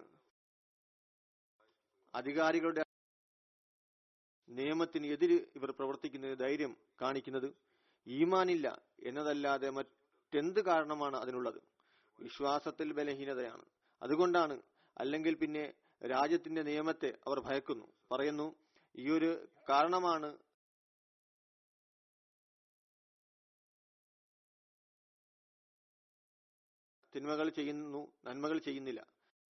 അധികാരികളുടെ നിയമത്തിന് എതിര് ഇവർ പ്രവർത്തിക്കുന്നതിന് ധൈര്യം കാണിക്കുന്നത് ഈമാനില്ല എന്നതല്ലാതെ മറ്റെന്ത് കാരണമാണ് അതിനുള്ളത് വിശ്വാസത്തിൽ ബലഹീനതയാണ് അതുകൊണ്ടാണ് അല്ലെങ്കിൽ പിന്നെ രാജ്യത്തിന്റെ നിയമത്തെ അവർ ഭയക്കുന്നു പറയുന്നു ഈ ഒരു കാരണമാണ് തിന്മകൾ ചെയ്യുന്നു നന്മകൾ ചെയ്യുന്നില്ല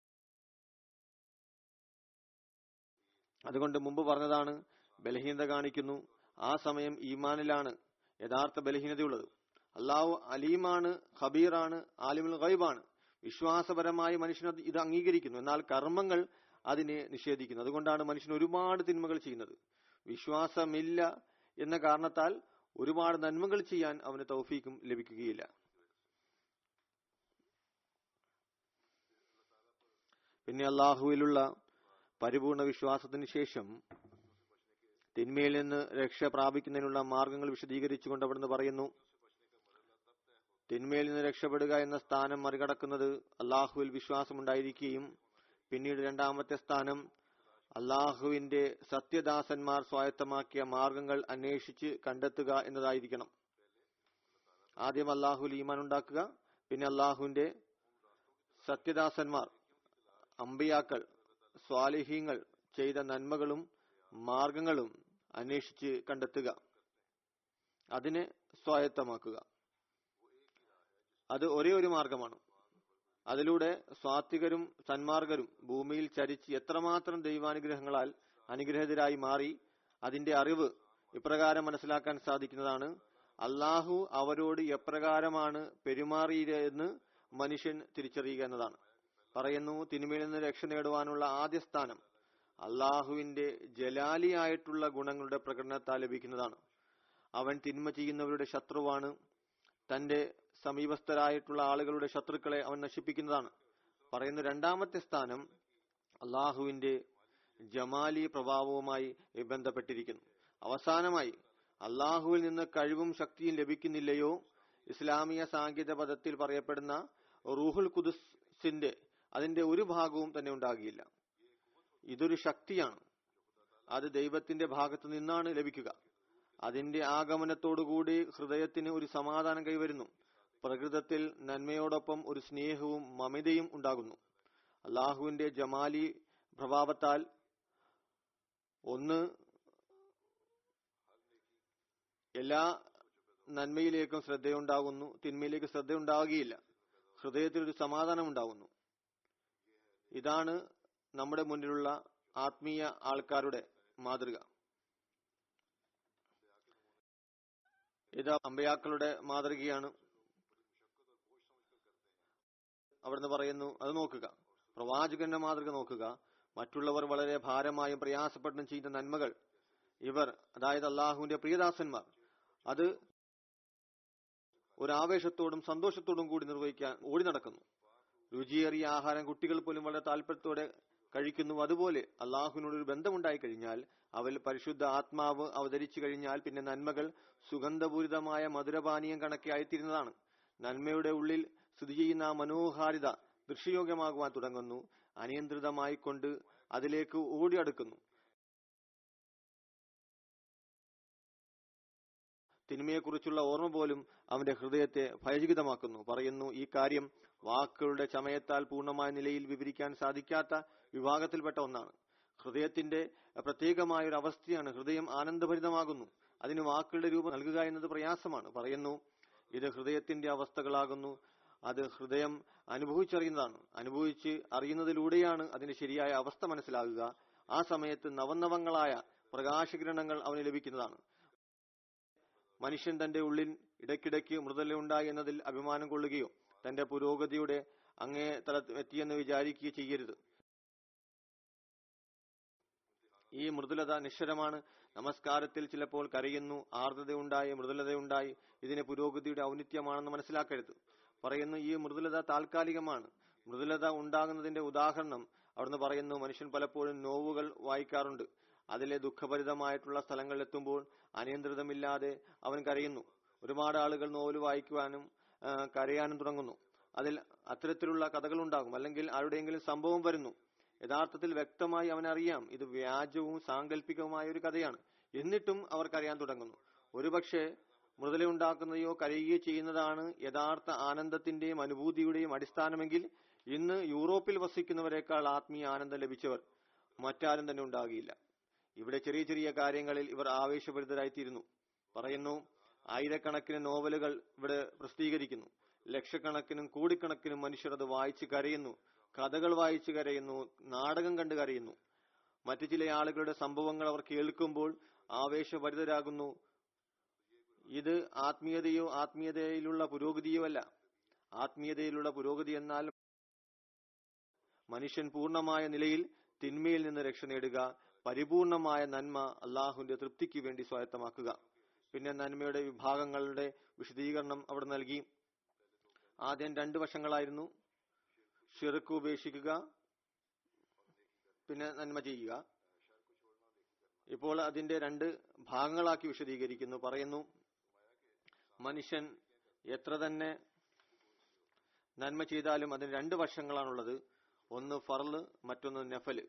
അതുകൊണ്ട് മുമ്പ് പറഞ്ഞതാണ് ബലഹീനത കാണിക്കുന്നു ആ സമയം ഈമാനിലാണ് യഥാർത്ഥ ബലഹീനതയുള്ളത് അള്ളാഹു അലീമാണ് ഖബീറാണ് ആലിമുൽ ഗൈബാണ് വിശ്വാസപരമായി മനുഷ്യൻ അത് ഇത് അംഗീകരിക്കുന്നു എന്നാൽ കർമ്മങ്ങൾ അതിനെ നിഷേധിക്കുന്നു അതുകൊണ്ടാണ് മനുഷ്യൻ ഒരുപാട് തിന്മകൾ ചെയ്യുന്നത് വിശ്വാസമില്ല എന്ന കാരണത്താൽ ഒരുപാട് നന്മകൾ ചെയ്യാൻ അവന് തൗഫീക്കും ലഭിക്കുകയില്ല പിന്നെ അള്ളാഹുവിലുള്ള പരിപൂർണ വിശ്വാസത്തിന് ശേഷം തിന്മയിൽ നിന്ന് രക്ഷ പ്രാപിക്കുന്നതിനുള്ള മാർഗങ്ങൾ വിശദീകരിച്ചുകൊണ്ട് അവിടുന്ന് പറയുന്നു തിന്മയിൽ നിന്ന് രക്ഷപ്പെടുക എന്ന സ്ഥാനം മറികടക്കുന്നത് അള്ളാഹുവിൽ വിശ്വാസമുണ്ടായിരിക്കുകയും പിന്നീട് രണ്ടാമത്തെ സ്ഥാനം അള്ളാഹുവിന്റെ സത്യദാസന്മാർ സ്വായത്തമാക്കിയ മാർഗങ്ങൾ അന്വേഷിച്ച് കണ്ടെത്തുക എന്നതായിരിക്കണം ആദ്യം അള്ളാഹുൽ ഈമാൻ ഉണ്ടാക്കുക പിന്നെ അള്ളാഹുവിന്റെ സത്യദാസന്മാർ അമ്പിയാക്കൾ സ്വാലിഹീങ്ങൾ ചെയ്ത നന്മകളും മാർഗങ്ങളും അന്വേഷിച്ച് കണ്ടെത്തുക അതിനെ സ്വായത്തമാക്കുക അത് ഒരേ ഒരു മാർഗമാണ് അതിലൂടെ സ്വാത്വികരും സന്മാർഗരും ഭൂമിയിൽ ചരിച്ച് എത്രമാത്രം ദൈവാനുഗ്രഹങ്ങളാൽ അനുഗ്രഹിതരായി മാറി അതിന്റെ അറിവ് ഇപ്രകാരം മനസ്സിലാക്കാൻ സാധിക്കുന്നതാണ് അള്ളാഹു അവരോട് എപ്രകാരമാണ് പെരുമാറിയതെന്ന് മനുഷ്യൻ തിരിച്ചറിയുക എന്നതാണ് പറയുന്നു തിന്മയിൽ നിന്ന് രക്ഷ നേടുവാനുള്ള ആദ്യ സ്ഥാനം അള്ളാഹുവിന്റെ ജലാലിയായിട്ടുള്ള ഗുണങ്ങളുടെ പ്രകടനത്താൽ ലഭിക്കുന്നതാണ് അവൻ തിന്മ ചെയ്യുന്നവരുടെ ശത്രുവാണ് തന്റെ സമീപസ്ഥരായിട്ടുള്ള ആളുകളുടെ ശത്രുക്കളെ അവൻ നശിപ്പിക്കുന്നതാണ് പറയുന്ന രണ്ടാമത്തെ സ്ഥാനം അള്ളാഹുവിന്റെ ജമാലി പ്രഭാവവുമായി ബന്ധപ്പെട്ടിരിക്കുന്നു അവസാനമായി അള്ളാഹുവിൽ നിന്ന് കഴിവും ശക്തിയും ലഭിക്കുന്നില്ലയോ ഇസ്ലാമിയ സാങ്കേതിക പദത്തിൽ പറയപ്പെടുന്ന റൂഹുൽ കുദുസിന്റെ അതിന്റെ ഒരു ഭാഗവും തന്നെ ഉണ്ടാകില്ല ഇതൊരു ശക്തിയാണ് അത് ദൈവത്തിന്റെ ഭാഗത്തു നിന്നാണ് ലഭിക്കുക അതിന്റെ ആഗമനത്തോടുകൂടി ഹൃദയത്തിന് ഒരു സമാധാനം കൈവരുന്നു പ്രകൃതത്തിൽ നന്മയോടൊപ്പം ഒരു സ്നേഹവും മമതയും ഉണ്ടാകുന്നു അള്ളാഹുവിന്റെ ജമാലി പ്രഭാവത്താൽ ഒന്ന് എല്ലാ നന്മയിലേക്കും ശ്രദ്ധയുണ്ടാകുന്നു തിന്മയിലേക്ക് ശ്രദ്ധയുണ്ടാവുകയില്ല ഹൃദയത്തിൽ ഒരു സമാധാനം ഉണ്ടാകുന്നു ഇതാണ് നമ്മുടെ മുന്നിലുള്ള ആത്മീയ ആൾക്കാരുടെ മാതൃക ഇത് അമ്പയാക്കളുടെ മാതൃകയാണ് അവിടുന്ന് പറയുന്നു അത് നോക്കുക പ്രവാചകന്റെ മാതൃക നോക്കുക മറ്റുള്ളവർ വളരെ ഭാരമായും പ്രയാസപ്പെട്ടും ചെയ്യുന്ന നന്മകൾ ഇവർ അതായത് അള്ളാഹുവിന്റെ പ്രിയദാസന്മാർ അത് ഒരു ആവേശത്തോടും സന്തോഷത്തോടും കൂടി നിർവഹിക്കാൻ ഓടി നടക്കുന്നു രുചിയേറിയ ആഹാരം കുട്ടികൾ പോലും വളരെ താല്പര്യത്തോടെ കഴിക്കുന്നു അതുപോലെ അള്ളാഹുവിനോട് ഒരു ബന്ധമുണ്ടായി കഴിഞ്ഞാൽ അവൽ പരിശുദ്ധ ആത്മാവ് അവതരിച്ചു കഴിഞ്ഞാൽ പിന്നെ നന്മകൾ സുഗന്ധപൂരിതമായ മധുരപാനീയം കണക്കെ ആയിത്തീരുന്നതാണ് നന്മയുടെ ഉള്ളിൽ സ്ഥിതി ചെയ്യുന്ന ആ മനോഹാരിത ദൃശ്യയോഗ്യമാകുവാൻ തുടങ്ങുന്നു അനിയന്ത്രിതമായി കൊണ്ട് അതിലേക്ക് ഓടിയടുക്കുന്നു തിന്മയെക്കുറിച്ചുള്ള ഓർമ്മ പോലും അവന്റെ ഹൃദയത്തെ ഭയചകിതമാക്കുന്നു പറയുന്നു ഈ കാര്യം വാക്കുകളുടെ ചമയത്താൽ പൂർണ്ണമായ നിലയിൽ വിവരിക്കാൻ സാധിക്കാത്ത വിഭാഗത്തിൽപ്പെട്ട ഒന്നാണ് ഹൃദയത്തിന്റെ പ്രത്യേകമായ ഒരു അവസ്ഥയാണ് ഹൃദയം ആനന്ദഭരിതമാകുന്നു അതിന് വാക്കുകളുടെ രൂപം നൽകുക എന്നത് പ്രയാസമാണ് പറയുന്നു ഇത് ഹൃദയത്തിന്റെ അവസ്ഥകളാകുന്നു അത് ഹൃദയം അനുഭവിച്ചറിയുന്നതാണ് അനുഭവിച്ച് അറിയുന്നതിലൂടെയാണ് അതിന്റെ ശരിയായ അവസ്ഥ മനസ്സിലാകുക ആ സമയത്ത് നവനവങ്ങളായ പ്രകാശകിരണങ്ങൾ അവന് ലഭിക്കുന്നതാണ് മനുഷ്യൻ തന്റെ ഉള്ളിൽ ഇടയ്ക്കിടയ്ക്ക് മൃദുലയുണ്ടായി എന്നതിൽ അഭിമാനം കൊള്ളുകയോ തന്റെ പുരോഗതിയുടെ അങ്ങേ തലത്തിയെന്ന് വിചാരിക്കുകയോ ചെയ്യരുത് ഈ മൃദുലത നിശ്ചലമാണ് നമസ്കാരത്തിൽ ചിലപ്പോൾ കരയുന്നു ആർദ്രതയുണ്ടായി മൃദുലതയുണ്ടായി ഇതിന് പുരോഗതിയുടെ ഔന്നിത്യമാണെന്ന് മനസ്സിലാക്കരുത് പറയുന്നു ഈ മൃദുലത താൽക്കാലികമാണ് മൃദുലത ഉണ്ടാകുന്നതിന്റെ ഉദാഹരണം അവിടുന്ന് പറയുന്നു മനുഷ്യൻ പലപ്പോഴും നോവുകൾ വായിക്കാറുണ്ട് അതിലെ ദുഃഖഭരിതമായിട്ടുള്ള സ്ഥലങ്ങളിൽ എത്തുമ്പോൾ അനിയന്ത്രിതമില്ലാതെ അവൻ കരയുന്നു ഒരുപാട് ആളുകൾ നോവൽ വായിക്കുവാനും ആ, കരയാനും തുടങ്ങുന്നു അതിൽ അത്തരത്തിലുള്ള കഥകൾ ഉണ്ടാകും അല്ലെങ്കിൽ ആരുടെയെങ്കിലും സംഭവം വരുന്നു യഥാർത്ഥത്തിൽ വ്യക്തമായി അവനറിയാം ഇത് വ്യാജവും സാങ്കല്പികവുമായ ഒരു കഥയാണ് എന്നിട്ടും അവർ കരയാൻ തുടങ്ങുന്നു ഒരുപക്ഷെ മൃദുലയുണ്ടാക്കുന്നതയോ കരയുകയോ ചെയ്യുന്നതാണ് യഥാർത്ഥ ആനന്ദത്തിന്റെയും അനുഭൂതിയുടെയും അടിസ്ഥാനമെങ്കിൽ ഇന്ന് യൂറോപ്പിൽ വസിക്കുന്നവരെക്കാൾ ആത്മീയ ആനന്ദം ലഭിച്ചവർ മറ്റാരും തന്നെ ഉണ്ടാകില്ല ഇവിടെ ചെറിയ ചെറിയ കാര്യങ്ങളിൽ ഇവർ ആവേശഭരിതരായിത്തീരുന്നു പറയുന്നു ആയിരക്കണക്കിന് നോവലുകൾ ഇവിടെ പ്രസിദ്ധീകരിക്കുന്നു ലക്ഷക്കണക്കിനും കോടിക്കണക്കിനും മനുഷ്യർ അത് വായിച്ച് കരയുന്നു കഥകൾ വായിച്ച് കരയുന്നു നാടകം കണ്ട് കരയുന്നു മറ്റു ചില ആളുകളുടെ സംഭവങ്ങൾ അവർ കേൾക്കുമ്പോൾ ആവേശഭരിതരാകുന്നു ഇത് ആത്മീയതയോ ആത്മീയതയിലുള്ള പുരോഗതിയോ അല്ല ആത്മീയതയിലുള്ള പുരോഗതി എന്നാൽ മനുഷ്യൻ പൂർണ്ണമായ നിലയിൽ തിന്മയിൽ നിന്ന് രക്ഷ നേടുക പരിപൂർണമായ നന്മ അള്ളാഹുവിന്റെ തൃപ്തിക്ക് വേണ്ടി സ്വായത്തമാക്കുക പിന്നെ നന്മയുടെ വിഭാഗങ്ങളുടെ വിശദീകരണം അവിടെ നൽകി ആദ്യം രണ്ട് വശങ്ങളായിരുന്നു ഷിർക്ക് ഉപേക്ഷിക്കുക പിന്നെ നന്മ ചെയ്യുക ഇപ്പോൾ അതിന്റെ രണ്ട് ഭാഗങ്ങളാക്കി വിശദീകരിക്കുന്നു പറയുന്നു മനുഷ്യൻ എത്ര തന്നെ നന്മ ചെയ്താലും അതിന് രണ്ട് വശങ്ങളാണുള്ളത് ഒന്ന് ഫർള് മറ്റൊന്ന് നഫല്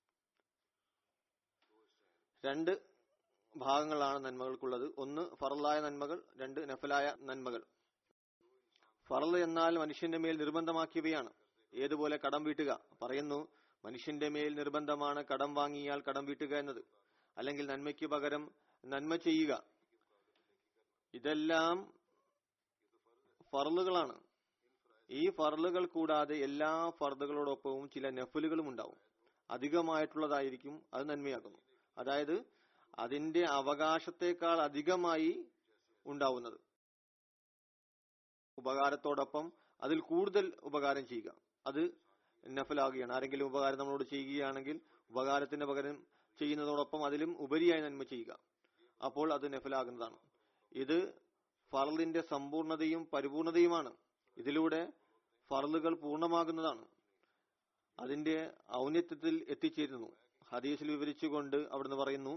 രണ്ട് ഭാഗങ്ങളാണ് നന്മകൾക്കുള്ളത് ഒന്ന് ഫറലായ നന്മകൾ രണ്ട് നഫലായ നന്മകൾ ഫറല് എന്നാൽ മനുഷ്യന്റെ മേൽ നിർബന്ധമാക്കിയവയാണ് ഏതുപോലെ കടം വീട്ടുക പറയുന്നു മനുഷ്യന്റെ മേൽ നിർബന്ധമാണ് കടം വാങ്ങിയാൽ കടം വീട്ടുക എന്നത് അല്ലെങ്കിൽ നന്മയ്ക്ക് പകരം നന്മ ചെയ്യുക ഇതെല്ലാം ഫറലുകളാണ് ഈ ഫറലുകൾ കൂടാതെ എല്ലാ ഫർദുകളോടൊപ്പവും ചില നഫലുകളും ഉണ്ടാവും അധികമായിട്ടുള്ളതായിരിക്കും അത് നന്മയാക്കുന്നു അതായത് അതിന്റെ അവകാശത്തെക്കാൾ അധികമായി ഉണ്ടാവുന്നത് ഉപകാരത്തോടൊപ്പം അതിൽ കൂടുതൽ ഉപകാരം ചെയ്യുക അത് നഫലാകുകയാണ് ആരെങ്കിലും ഉപകാരം നമ്മളോട് ചെയ്യുകയാണെങ്കിൽ ഉപകാരത്തിന് പകരം ചെയ്യുന്നതോടൊപ്പം അതിലും ഉപരിയായി നന്മ ചെയ്യുക അപ്പോൾ അത് നഫലാകുന്നതാണ് ഇത് ഫറലിന്റെ സമ്പൂർണതയും പരിപൂർണതയുമാണ് ഇതിലൂടെ ഫറലുകൾ പൂർണ്ണമാകുന്നതാണ് അതിന്റെ ഔന്നത്യത്തിൽ എത്തിച്ചേരുന്നു ഹദീസിൽ വിവരിച്ചുകൊണ്ട് അവിടുന്ന് പറയുന്നു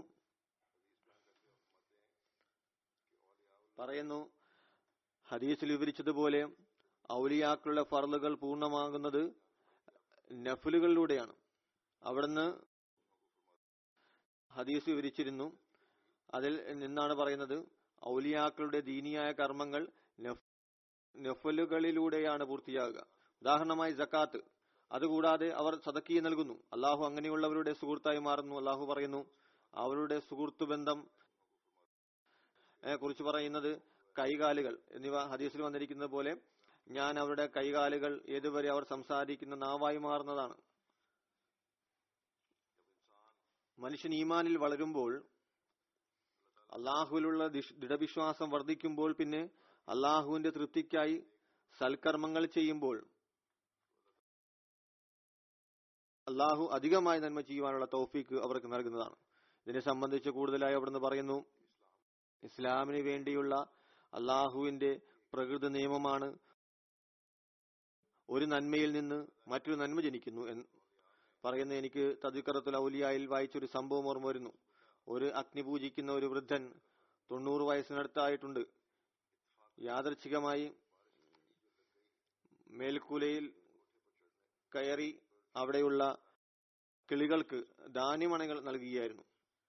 പറയുന്നു ഹദീസിൽ വിവരിച്ചതുപോലെ ഔലിയാക്കളുടെ ഫറലുകൾ പൂർണ്ണമാകുന്നത് നഫലുകളിലൂടെയാണ് അവിടുന്ന് ഹദീസ് വിവരിച്ചിരുന്നു അതിൽ നിന്നാണ് പറയുന്നത് ഔലിയാക്കളുടെ ദീനിയായ കർമ്മങ്ങൾ നഫ് നഫലുകളിലൂടെയാണ് പൂർത്തിയാകുക ഉദാഹരണമായി ജക്കാത്ത് അതുകൂടാതെ അവർ സദക്കിയെ നൽകുന്നു അള്ളാഹു അങ്ങനെയുള്ളവരുടെ സുഹൃത്തായി മാറുന്നു അള്ളാഹു പറയുന്നു അവരുടെ സുഹൃത്തു ബന്ധം ഏ, കുറിച്ച് പറയുന്നത് കൈകാലുകൾ എന്നിവ ഹദീസിൽ വന്നിരിക്കുന്നത് പോലെ ഞാൻ അവരുടെ കൈകാലുകൾ ഏതുവരെ അവർ സംസാരിക്കുന്ന നാവായി മാറുന്നതാണ് മനുഷ്യൻ ഈമാനിൽ വളരുമ്പോൾ അള്ളാഹുവിലുള്ള ദിഷ്- ദൃഢവിശ്വാസം വർദ്ധിക്കുമ്പോൾ പിന്നെ അള്ളാഹുവിന്റെ തൃപ്തിക്കായി സൽക്കർമ്മങ്ങൾ ചെയ്യുമ്പോൾ അള്ളാഹു അധികമായി നന്മ ചെയ്യുവാനുള്ള തൗഫീക്ക് അവർക്ക് നൽകുന്നതാണ് ഇതിനെ സംബന്ധിച്ച് കൂടുതലായി അവിടുന്ന് പറയുന്നു ഇസ്ലാമിന് വേണ്ടിയുള്ള അള്ളാഹുവിന്റെ പ്രകൃതി നിയമമാണ് ഒരു നന്മയിൽ നിന്ന് മറ്റൊരു നന്മ ജനിക്കുന്നു എന്ന് പറയുന്ന എനിക്ക് തദിക്കറത്തുൽ ഔലിയായിൽ വായിച്ചൊരു സംഭവം ഓർമ്മ വരുന്നു ഒരു അഗ്നി പൂജിക്കുന്ന ഒരു വൃദ്ധൻ തൊണ്ണൂറ് വയസ്സിനടുത്തായിട്ടുണ്ട് യാദർച്ഛികമായി മേൽക്കൂലയിൽ കയറി അവിടെയുള്ള കിളികൾക്ക് ധാന്യമണകൾ നൽകുകയായിരുന്നു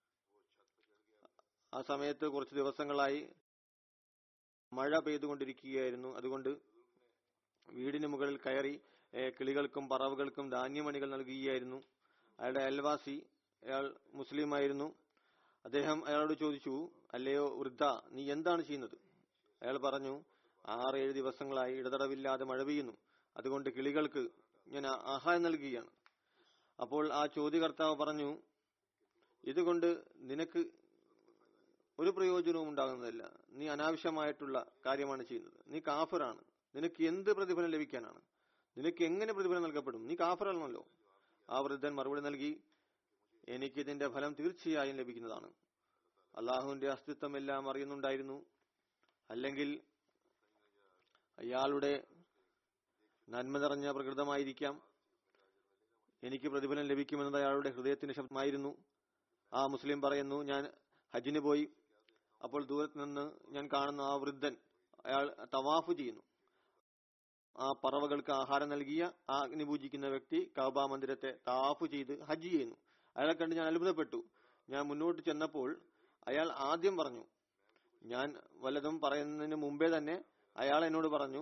ആ സമയത്ത് കുറച്ച് ദിവസങ്ങളായി മഴ പെയ്തുകൊണ്ടിരിക്കുകയായിരുന്നു അതുകൊണ്ട് വീടിന് മുകളിൽ കയറി ഏ, കിളികൾക്കും പറവകൾക്കും ധാന്യമണികൾ നൽകുകയായിരുന്നു അയാളുടെ അയൽവാസി അയാൾ മുസ്ലിമായിരുന്നു അദ്ദേഹം അയാളോട് ചോദിച്ചു അല്ലയോ വൃദ്ധ നീ എന്താണ് ചെയ്യുന്നത് അയാൾ പറഞ്ഞു ആറേഴ് ദിവസങ്ങളായി ഇടതടവില്ലാതെ മഴ പെയ്യുന്നു അതുകൊണ്ട് കിളികൾക്ക് ഞാൻ ആ- ആഹാരം നൽകുകയാണ് അപ്പോൾ ആ ചോദ്യകർത്താവ് പറഞ്ഞു ഇതുകൊണ്ട് നിനക്ക് ഒരു പ്രയോജനവും ഉണ്ടാകുന്നതല്ല നീ അനാവശ്യമായിട്ടുള്ള കാര്യമാണ് ചെയ്യുന്നത് നീ കാഫറാണ് നിനക്ക് എന്ത് പ്രതിഫലം ലഭിക്കാനാണ് നിനക്ക് എങ്ങനെ പ്രതിഫലം നൽകപ്പെടും നീ കാഫറാണല്ലോ ആ വൃദ്ധൻ മറുപടി നൽകി എനിക്ക് ഇതിന്റെ ഫലം തീർച്ചയായും ലഭിക്കുന്നതാണ് അള്ളാഹുവിന്റെ അസ്തിത്വം എല്ലാം അറിയുന്നുണ്ടായിരുന്നു അല്ലെങ്കിൽ അയാളുടെ നന്മ നിറഞ്ഞ പ്രകൃതമായിരിക്കാം എനിക്ക് പ്രതിഫലം ലഭിക്കുമെന്നത് അയാളുടെ ഹൃദയത്തിന്റെ ശബ്ദമായിരുന്നു ആ മുസ്ലിം പറയുന്നു ഞാൻ ഹജ്ജിന് പോയി അപ്പോൾ ദൂരത്ത് നിന്ന് ഞാൻ കാണുന്ന ആ വൃദ്ധൻ അയാൾ തവാഫ് ചെയ്യുന്നു ആ പറവകൾക്ക് ആഹാരം നൽകിയ ആ അഗ്നി പൂജിക്കുന്ന വ്യക്തി കഅബ മന്ദിരത്തെ താഫ് ചെയ്ത് ഹജ്ജ് ചെയ്യുന്നു അയാളെ കണ്ട് ഞാൻ അത്ഭുതപ്പെട്ടു ഞാൻ മുന്നോട്ട് ചെന്നപ്പോൾ അയാൾ ആദ്യം പറഞ്ഞു ഞാൻ വല്ലതും പറയുന്നതിന് മുമ്പേ തന്നെ അയാൾ എന്നോട് പറഞ്ഞു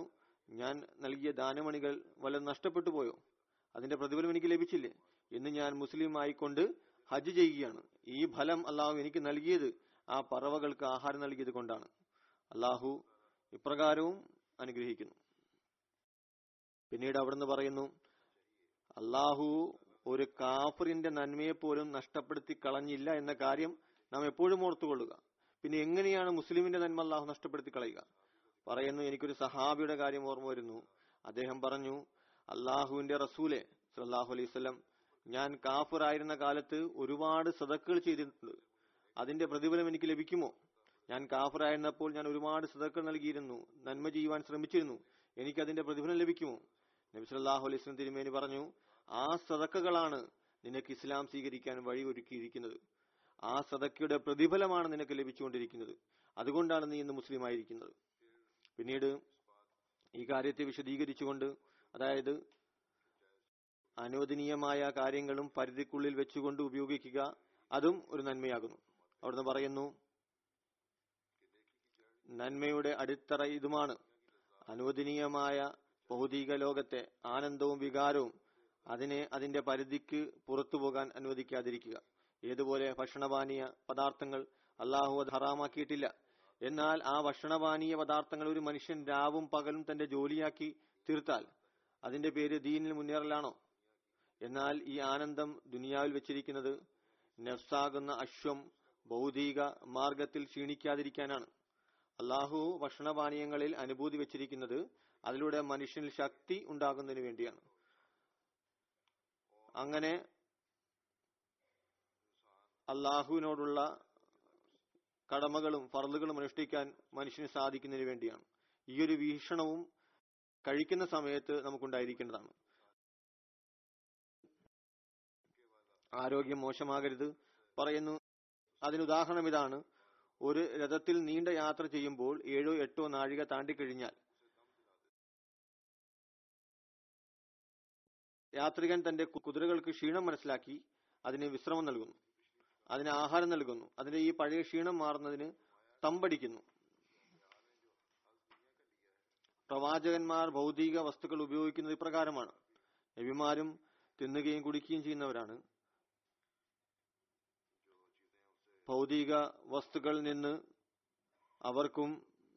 ഞാൻ നൽകിയ ദാനമണികൾ വല്ലതും നഷ്ടപ്പെട്ടു പോയോ അതിന്റെ പ്രതിഫലം എനിക്ക് ലഭിച്ചില്ലേ ഇന്ന് ഞാൻ മുസ്ലിം ആയിക്കൊണ്ട് ഹജ്ജ് ചെയ്യുകയാണ് ഈ ഫലം അള്ളാഹു എനിക്ക് നൽകിയത് ആ പറവകൾക്ക് ആഹാരം നൽകിയത് കൊണ്ടാണ് അള്ളാഹു ഇപ്രകാരവും അനുഗ്രഹിക്കുന്നു പിന്നീട് അവിടുന്ന് പറയുന്നു അള്ളാഹു ഒരു കാഫറിന്റെ നന്മയെ പോലും നഷ്ടപ്പെടുത്തി കളഞ്ഞില്ല എന്ന കാര്യം നാം എപ്പോഴും ഓർത്തുകൊള്ളുക പിന്നെ എങ്ങനെയാണ് മുസ്ലിമിന്റെ നന്മ അള്ളാഹു നഷ്ടപ്പെടുത്തി കളയുക പറയുന്നു എനിക്കൊരു സഹാബിയുടെ കാര്യം ഓർമ്മ വരുന്നു അദ്ദേഹം പറഞ്ഞു അള്ളാഹുവിന്റെ റസൂലെ സല്ലാഹു അലൈവല്ലം ഞാൻ കാഫിറായിരുന്ന കാലത്ത് ഒരുപാട് സദക്കുകൾ ചെയ്തിട്ടുണ്ട് അതിന്റെ പ്രതിഫലം എനിക്ക് ലഭിക്കുമോ ഞാൻ കാഫിറായിരുന്നപ്പോൾ ഞാൻ ഒരുപാട് സദക്കുകൾ നൽകിയിരുന്നു നന്മ ചെയ്യുവാൻ ശ്രമിച്ചിരുന്നു എനിക്ക് അതിന്റെ പ്രതിഫലം ലഭിക്കുമോ നബി സല്ലാഹു അലൈഹി സ്വലം തിരുമേനി പറഞ്ഞു ആ സദക്കകളാണ് നിനക്ക് ഇസ്ലാം സ്വീകരിക്കാൻ വഴി ഒരുക്കിയിരിക്കുന്നത് ആ സദക്കയുടെ പ്രതിഫലമാണ് നിനക്ക് ലഭിച്ചുകൊണ്ടിരിക്കുന്നത് അതുകൊണ്ടാണ് നീ ഇന്ന് മുസ്ലിം ആയിരിക്കുന്നത് പിന്നീട് ഈ കാര്യത്തെ വിശദീകരിച്ചുകൊണ്ട് അതായത് അനുവദനീയമായ കാര്യങ്ങളും പരിധിക്കുള്ളിൽ വെച്ചുകൊണ്ട് ഉപയോഗിക്കുക അതും ഒരു നന്മയാകുന്നു അവിടുന്ന് പറയുന്നു നന്മയുടെ അടിത്തറ ഇതുമാണ് അനുവദനീയമായ ഭൗതിക ലോകത്തെ ആനന്ദവും വികാരവും അതിനെ അതിന്റെ പരിധിക്ക് പുറത്തു പോകാൻ അനുവദിക്കാതിരിക്കുക ഏതുപോലെ ഭക്ഷണപാനീയ പദാർത്ഥങ്ങൾ അള്ളാഹു അത് ഹറാമാക്കിയിട്ടില്ല എന്നാൽ ആ ഭക്ഷണപാനീയ പദാർത്ഥങ്ങൾ ഒരു മനുഷ്യൻ രാവും പകലും തന്റെ ജോലിയാക്കി തീർത്താൽ അതിന്റെ പേര് ദീനിൽ മുന്നേറലാണോ എന്നാൽ ഈ ആനന്ദം ദുനിയാവിൽ വെച്ചിരിക്കുന്നത് നഫ്സാകുന്ന അശ്വം ഭൗതിക മാർഗത്തിൽ ക്ഷീണിക്കാതിരിക്കാനാണ് അള്ളാഹു ഭക്ഷണപാനീയങ്ങളിൽ അനുഭൂതി വെച്ചിരിക്കുന്നത് അതിലൂടെ മനുഷ്യനിൽ ശക്തി ഉണ്ടാകുന്നതിന് വേണ്ടിയാണ് അങ്ങനെ അള്ളാഹുവിനോടുള്ള കടമകളും ഫർദുകളും അനുഷ്ഠിക്കാൻ മനുഷ്യന് സാധിക്കുന്നതിന് വേണ്ടിയാണ് ഈ ഒരു വീക്ഷണവും കഴിക്കുന്ന സമയത്ത് നമുക്കുണ്ടായിരിക്കേണ്ടതാണ് ആരോഗ്യം മോശമാകരുത് പറയുന്നു അതിന് ഉദാഹരണം ഇതാണ് ഒരു രഥത്തിൽ നീണ്ട യാത്ര ചെയ്യുമ്പോൾ ഏഴോ എട്ടോ നാഴിക താണ്ടിക്കഴിഞ്ഞാൽ യാത്രികൻ തന്റെ കുതിരകൾക്ക് ക്ഷീണം മനസ്സിലാക്കി അതിന് വിശ്രമം നൽകുന്നു അതിന് ആഹാരം നൽകുന്നു അതിന്റെ ഈ പഴയ ക്ഷീണം മാറുന്നതിന് തമ്പടിക്കുന്നു പ്രവാചകന്മാർ ഭൗതിക വസ്തുക്കൾ ഉപയോഗിക്കുന്നത് ഇപ്രകാരമാണ് നബിമാരും തിന്നുകയും കുടിക്കുകയും ചെയ്യുന്നവരാണ് ഭൗതിക വസ്തുക്കളിൽ നിന്ന് അവർക്കും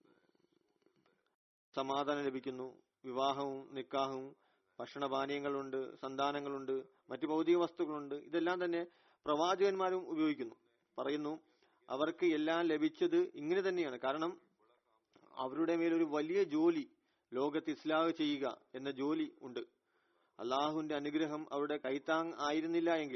സമാധാനം ലഭിക്കുന്നു വിവാഹവും നിക്കാഹവും ഭക്ഷണപാനീയങ്ങളുണ്ട് സന്താനങ്ങളുണ്ട് മറ്റു ഭൗതിക വസ്തുക്കളുണ്ട് ഇതെല്ലാം തന്നെ പ്രവാചകന്മാരും ഉപയോഗിക്കുന്നു പറയുന്നു അവർക്ക് എല്ലാം ലഭിച്ചത് ഇങ്ങനെ തന്നെയാണ് കാരണം അവരുടെ മേലൊരു വലിയ ജോലി ലോകത്ത് ഇസ്ലാഹ് ചെയ്യുക എന്ന ജോലി ഉണ്ട് അള്ളാഹുവിന്റെ അനുഗ്രഹം അവരുടെ കൈത്താങ് ആയിരുന്നില്ല എങ്കിൽ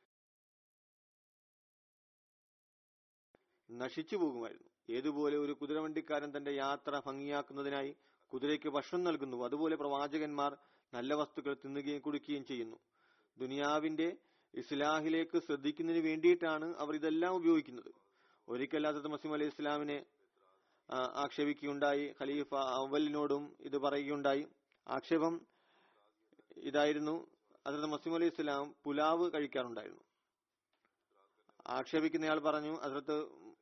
നശിച്ചു പോകുമായിരുന്നു ഏതുപോലെ ഒരു കുതിരവണ്ടിക്കാരൻ തന്റെ യാത്ര ഭംഗിയാക്കുന്നതിനായി കുതിരയ്ക്ക് ഭക്ഷണം നൽകുന്നു അതുപോലെ പ്രവാചകന്മാർ നല്ല വസ്തുക്കൾ തിന്നുകയും കുടിക്കുകയും ചെയ്യുന്നു ദുനിയാവിന്റെ ഇസ്ലാഹിലേക്ക് ശ്രദ്ധിക്കുന്നതിന് വേണ്ടിയിട്ടാണ് അവർ ഇതെല്ലാം ഉപയോഗിക്കുന്നത് ഒരിക്കലാത്ത മസീം അലൈഹി ഇസ്ലാമിനെ ആക്ഷേപിക്കുകയുണ്ടായി ഖലീഫ അവലിനോടും ഇത് പറയുകയുണ്ടായി ആക്ഷേപം ഇതായിരുന്നു അതിർത്ത് മസീം അലൈഹി ഇസ്ലാം പുലാവ് കഴിക്കാറുണ്ടായിരുന്നു ആക്ഷേപിക്കുന്നയാൾ പറഞ്ഞു അതിർത്ത്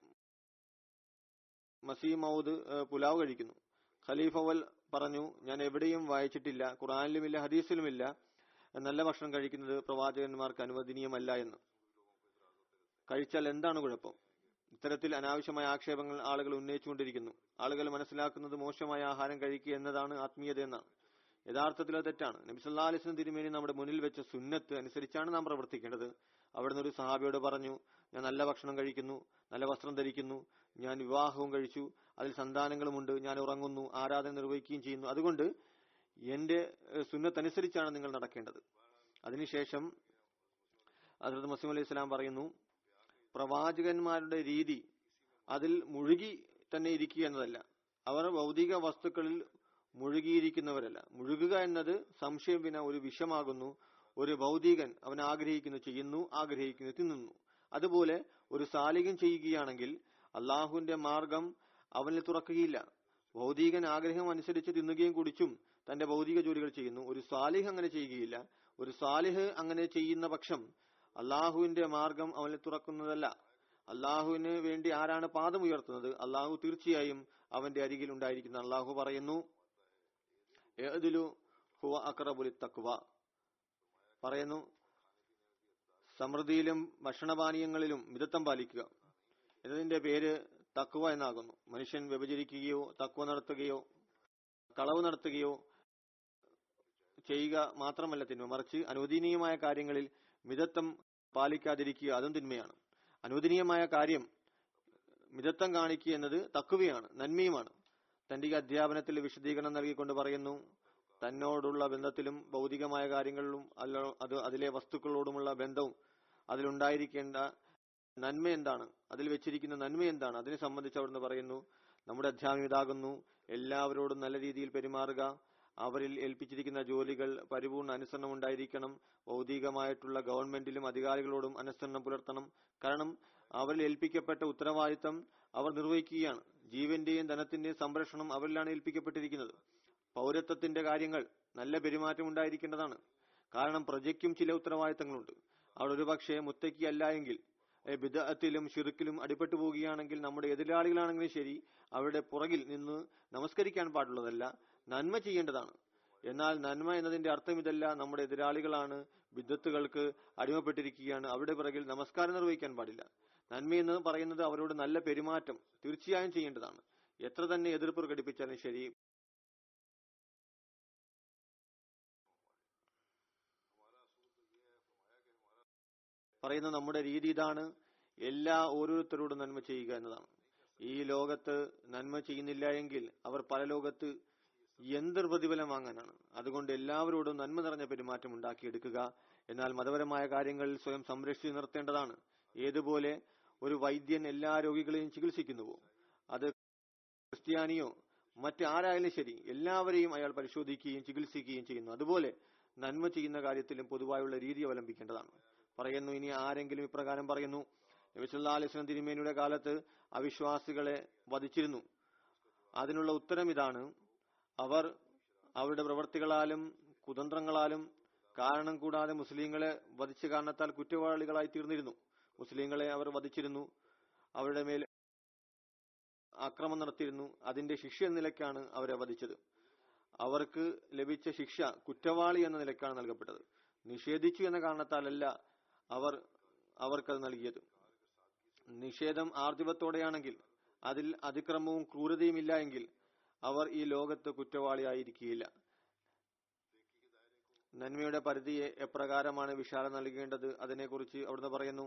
മസീം മൗദ് പുലാവ് കഴിക്കുന്നു ഖലീഫ് അവൽ പറഞ്ഞു ഞാൻ എവിടെയും വായിച്ചിട്ടില്ല ഖുറാനിലുമില്ല ഹദീസിലുമില്ല നല്ല ഭക്ഷണം കഴിക്കുന്നത് പ്രവാചകന്മാർക്ക് അനുവദനീയമല്ല എന്ന് കഴിച്ചാൽ എന്താണ് കുഴപ്പം ഇത്തരത്തിൽ അനാവശ്യമായ ആക്ഷേപങ്ങൾ ആളുകൾ ഉന്നയിച്ചുകൊണ്ടിരിക്കുന്നു ആളുകൾ മനസ്സിലാക്കുന്നത് മോശമായ ആഹാരം കഴിക്കുക എന്നതാണ് ആത്മീയത എന്നാണ് യഥാർത്ഥത്തിൽ അത് തെറ്റാണ് നബി സല്ലാ അലിസ്ലം തിരുമേനി നമ്മുടെ മുന്നിൽ വെച്ച സുന്നത്ത് അനുസരിച്ചാണ് നാം പ്രവർത്തിക്കേണ്ടത് അവിടുന്ന് ഒരു സഹാബിയോട് പറഞ്ഞു ഞാൻ നല്ല ഭക്ഷണം കഴിക്കുന്നു നല്ല വസ്ത്രം ധരിക്കുന്നു ഞാൻ വിവാഹവും കഴിച്ചു അതിൽ സന്താനങ്ങളുമുണ്ട് ഞാൻ ഉറങ്ങുന്നു ആരാധന നിർവഹിക്കുകയും ചെയ്യുന്നു അതുകൊണ്ട് എന്റെ സുന്നത്തനുസരിച്ചാണ് നിങ്ങൾ നടക്കേണ്ടത് അതിനുശേഷം അതിർത്ത് മസീം അലൈഹി സ്വലാം പറയുന്നു പ്രവാചകന്മാരുടെ രീതി അതിൽ മുഴുകി തന്നെ ഇരിക്കുക എന്നതല്ല അവർ ഭൗതിക വസ്തുക്കളിൽ മുഴുകിയിരിക്കുന്നവരല്ല മുഴുകുക എന്നത് സംശയം വിന ഒരു വിഷമാകുന്നു ഒരു ഭൗതികൻ അവൻ ആഗ്രഹിക്കുന്നു ചെയ്യുന്നു ആഗ്രഹിക്കുന്നു തിന്നുന്നു അതുപോലെ ഒരു സാലികം ചെയ്യുകയാണെങ്കിൽ അള്ളാഹുവിന്റെ മാർഗം അവനിൽ തുറക്കുകയില്ല ഭൗതികൻ ആഗ്രഹം അനുസരിച്ച് തിന്നുകയും കുടിച്ചും തന്റെ ഭൗതിക ജോലികൾ ചെയ്യുന്നു ഒരു സാലിഹ് അങ്ങനെ ചെയ്യുകയില്ല ഒരു സാലിഹ് അങ്ങനെ ചെയ്യുന്ന പക്ഷം അള്ളാഹുവിന്റെ മാർഗം അവനെ തുറക്കുന്നതല്ല അള്ളാഹുവിന് വേണ്ടി ആരാണ് പാദം ഉയർത്തുന്നത് അള്ളാഹു തീർച്ചയായും അവന്റെ അരികിൽ ഉണ്ടായിരിക്കുന്ന അള്ളാഹു പറയുന്നു ഏതിലു ഹുവ അക്രബുലി തക്വ പറയുന്നു സമൃദ്ധിയിലും ഭക്ഷണപാനീയങ്ങളിലും മിതത്വം പാലിക്കുക എന്നതിന്റെ പേര് തക്വ എന്നാകുന്നു മനുഷ്യൻ വ്യഭിചരിക്കുകയോ തക്വ നടത്തുകയോ കളവ് നടത്തുകയോ ചെയ്യുക മാത്രമല്ല തിന്മ മറിച്ച് അനുവദനീയമായ കാര്യങ്ങളിൽ മിതത്വം പാലിക്കാതിരിക്കുക അതും തിന്മയാണ് അനുവദനീയമായ കാര്യം മിതത്വം കാണിക്കുക എന്നത് തക്കുവയാണ് നന്മയുമാണ് തന്റെ ഈ അധ്യാപനത്തിൽ വിശദീകരണം നൽകിക്കൊണ്ട് പറയുന്നു തന്നോടുള്ള ബന്ധത്തിലും ഭൗതികമായ കാര്യങ്ങളിലും അല്ല അത് അതിലെ വസ്തുക്കളോടുമുള്ള ബന്ധവും അതിലുണ്ടായിരിക്കേണ്ട നന്മ എന്താണ് അതിൽ വെച്ചിരിക്കുന്ന നന്മ എന്താണ് അതിനെ സംബന്ധിച്ച് അവിടുന്ന് പറയുന്നു നമ്മുടെ അധ്യാപനം ഇതാകുന്നു എല്ലാവരോടും നല്ല രീതിയിൽ പെരുമാറുക അവരിൽ ഏൽപ്പിച്ചിരിക്കുന്ന ജോലികൾ പരിപൂർണ അനുസരണം ഉണ്ടായിരിക്കണം ഭൗതികമായിട്ടുള്ള ഗവൺമെന്റിലും അധികാരികളോടും അനുസരണം പുലർത്തണം കാരണം അവരിൽ ഏൽപ്പിക്കപ്പെട്ട ഉത്തരവാദിത്തം അവർ നിർവഹിക്കുകയാണ് ജീവന്റെയും ധനത്തിന്റെയും സംരക്ഷണം അവരിലാണ് ഏൽപ്പിക്കപ്പെട്ടിരിക്കുന്നത് പൗരത്വത്തിന്റെ കാര്യങ്ങൾ നല്ല പെരുമാറ്റം ഉണ്ടായിരിക്കേണ്ടതാണ് കാരണം പ്രജയ്ക്കും ചില ഉത്തരവാദിത്തങ്ങളുണ്ട് അവിടെ ഒരുപക്ഷെ മുത്തയ്ക്ക് അല്ല എങ്കിൽ ബിദത്തിലും ഷിറുക്കിലും അടിപ്പെട്ടു പോവുകയാണെങ്കിൽ നമ്മുടെ എതിരാളികളാണെങ്കിലും ശരി അവരുടെ പുറകിൽ നിന്ന് നമസ്കരിക്കാൻ പാടുള്ളതല്ല നന്മ ചെയ്യേണ്ടതാണ് എന്നാൽ നന്മ എന്നതിന്റെ അർത്ഥം ഇതല്ല നമ്മുടെ എതിരാളികളാണ് വിദ്വത്തുകൾക്ക് അടിമപ്പെട്ടിരിക്കുകയാണ് അവരുടെ പിറകിൽ നമസ്കാരം നിർവഹിക്കാൻ പാടില്ല നന്മ എന്ന് പറയുന്നത് അവരോട് നല്ല പെരുമാറ്റം തീർച്ചയായും ചെയ്യേണ്ടതാണ് എത്ര തന്നെ എതിർപ്പ് പ്രകടിപ്പിച്ചാലും ശരി പറയുന്ന നമ്മുടെ രീതി ഇതാണ് എല്ലാ ഓരോരുത്തരോടും നന്മ ചെയ്യുക എന്നതാണ് ഈ ലോകത്ത് നന്മ ചെയ്യുന്നില്ല എങ്കിൽ അവർ പല ലോകത്ത് എന്ത് പ്രതിഫലം വാങ്ങാനാണ് അതുകൊണ്ട് എല്ലാവരോടും നന്മ നിറഞ്ഞ പെരുമാറ്റം ഉണ്ടാക്കിയെടുക്കുക എന്നാൽ മതപരമായ കാര്യങ്ങളിൽ സ്വയം സംരക്ഷിച്ചു നിർത്തേണ്ടതാണ് ഏതുപോലെ ഒരു വൈദ്യൻ എല്ലാ രോഗികളെയും ചികിത്സിക്കുന്നുവോ അത് ക്രിസ്ത്യാനിയോ മറ്റാരായാലും ശരി എല്ലാവരെയും അയാൾ പരിശോധിക്കുകയും ചികിത്സിക്കുകയും ചെയ്യുന്നു അതുപോലെ നന്മ ചെയ്യുന്ന കാര്യത്തിലും പൊതുവായുള്ള രീതി അവലംബിക്കേണ്ടതാണ് പറയുന്നു ഇനി ആരെങ്കിലും ഇപ്രകാരം പറയുന്നു നബിസുല്ലാ അലിസ്ലം തിരുമേനിയുടെ കാലത്ത് അവിശ്വാസികളെ വധിച്ചിരുന്നു അതിനുള്ള ഉത്തരം ഇതാണ് അവർ അവരുടെ പ്രവർത്തികളാലും കുതന്ത്രങ്ങളാലും കാരണം കൂടാതെ മുസ്ലിങ്ങളെ വധിച്ച കാരണത്താൽ കുറ്റവാളികളായി തീർന്നിരുന്നു മുസ്ലിങ്ങളെ അവർ വധിച്ചിരുന്നു അവരുടെ മേൽ ആക്രമണം നടത്തിയിരുന്നു അതിന്റെ ശിക്ഷ എന്ന നിലയ്ക്കാണ് അവരെ വധിച്ചത് അവർക്ക് ലഭിച്ച ശിക്ഷ കുറ്റവാളി എന്ന നിലയ്ക്കാണ് നൽകപ്പെട്ടത് നിഷേധിച്ചു എന്ന കാരണത്താലല്ല അവർ അവർക്കത് നൽകിയത് നിഷേധം ആർജവത്തോടെയാണെങ്കിൽ അതിൽ അതിക്രമവും ക്രൂരതയും ഇല്ല എങ്കിൽ അവർ ഈ ലോകത്ത് കുറ്റവാളിയായിരിക്കുകയില്ല നന്മയുടെ പരിധിയെ എപ്രകാരമാണ് വിശാലം നൽകേണ്ടത് അതിനെക്കുറിച്ച് അവിടുന്ന് പറയുന്നു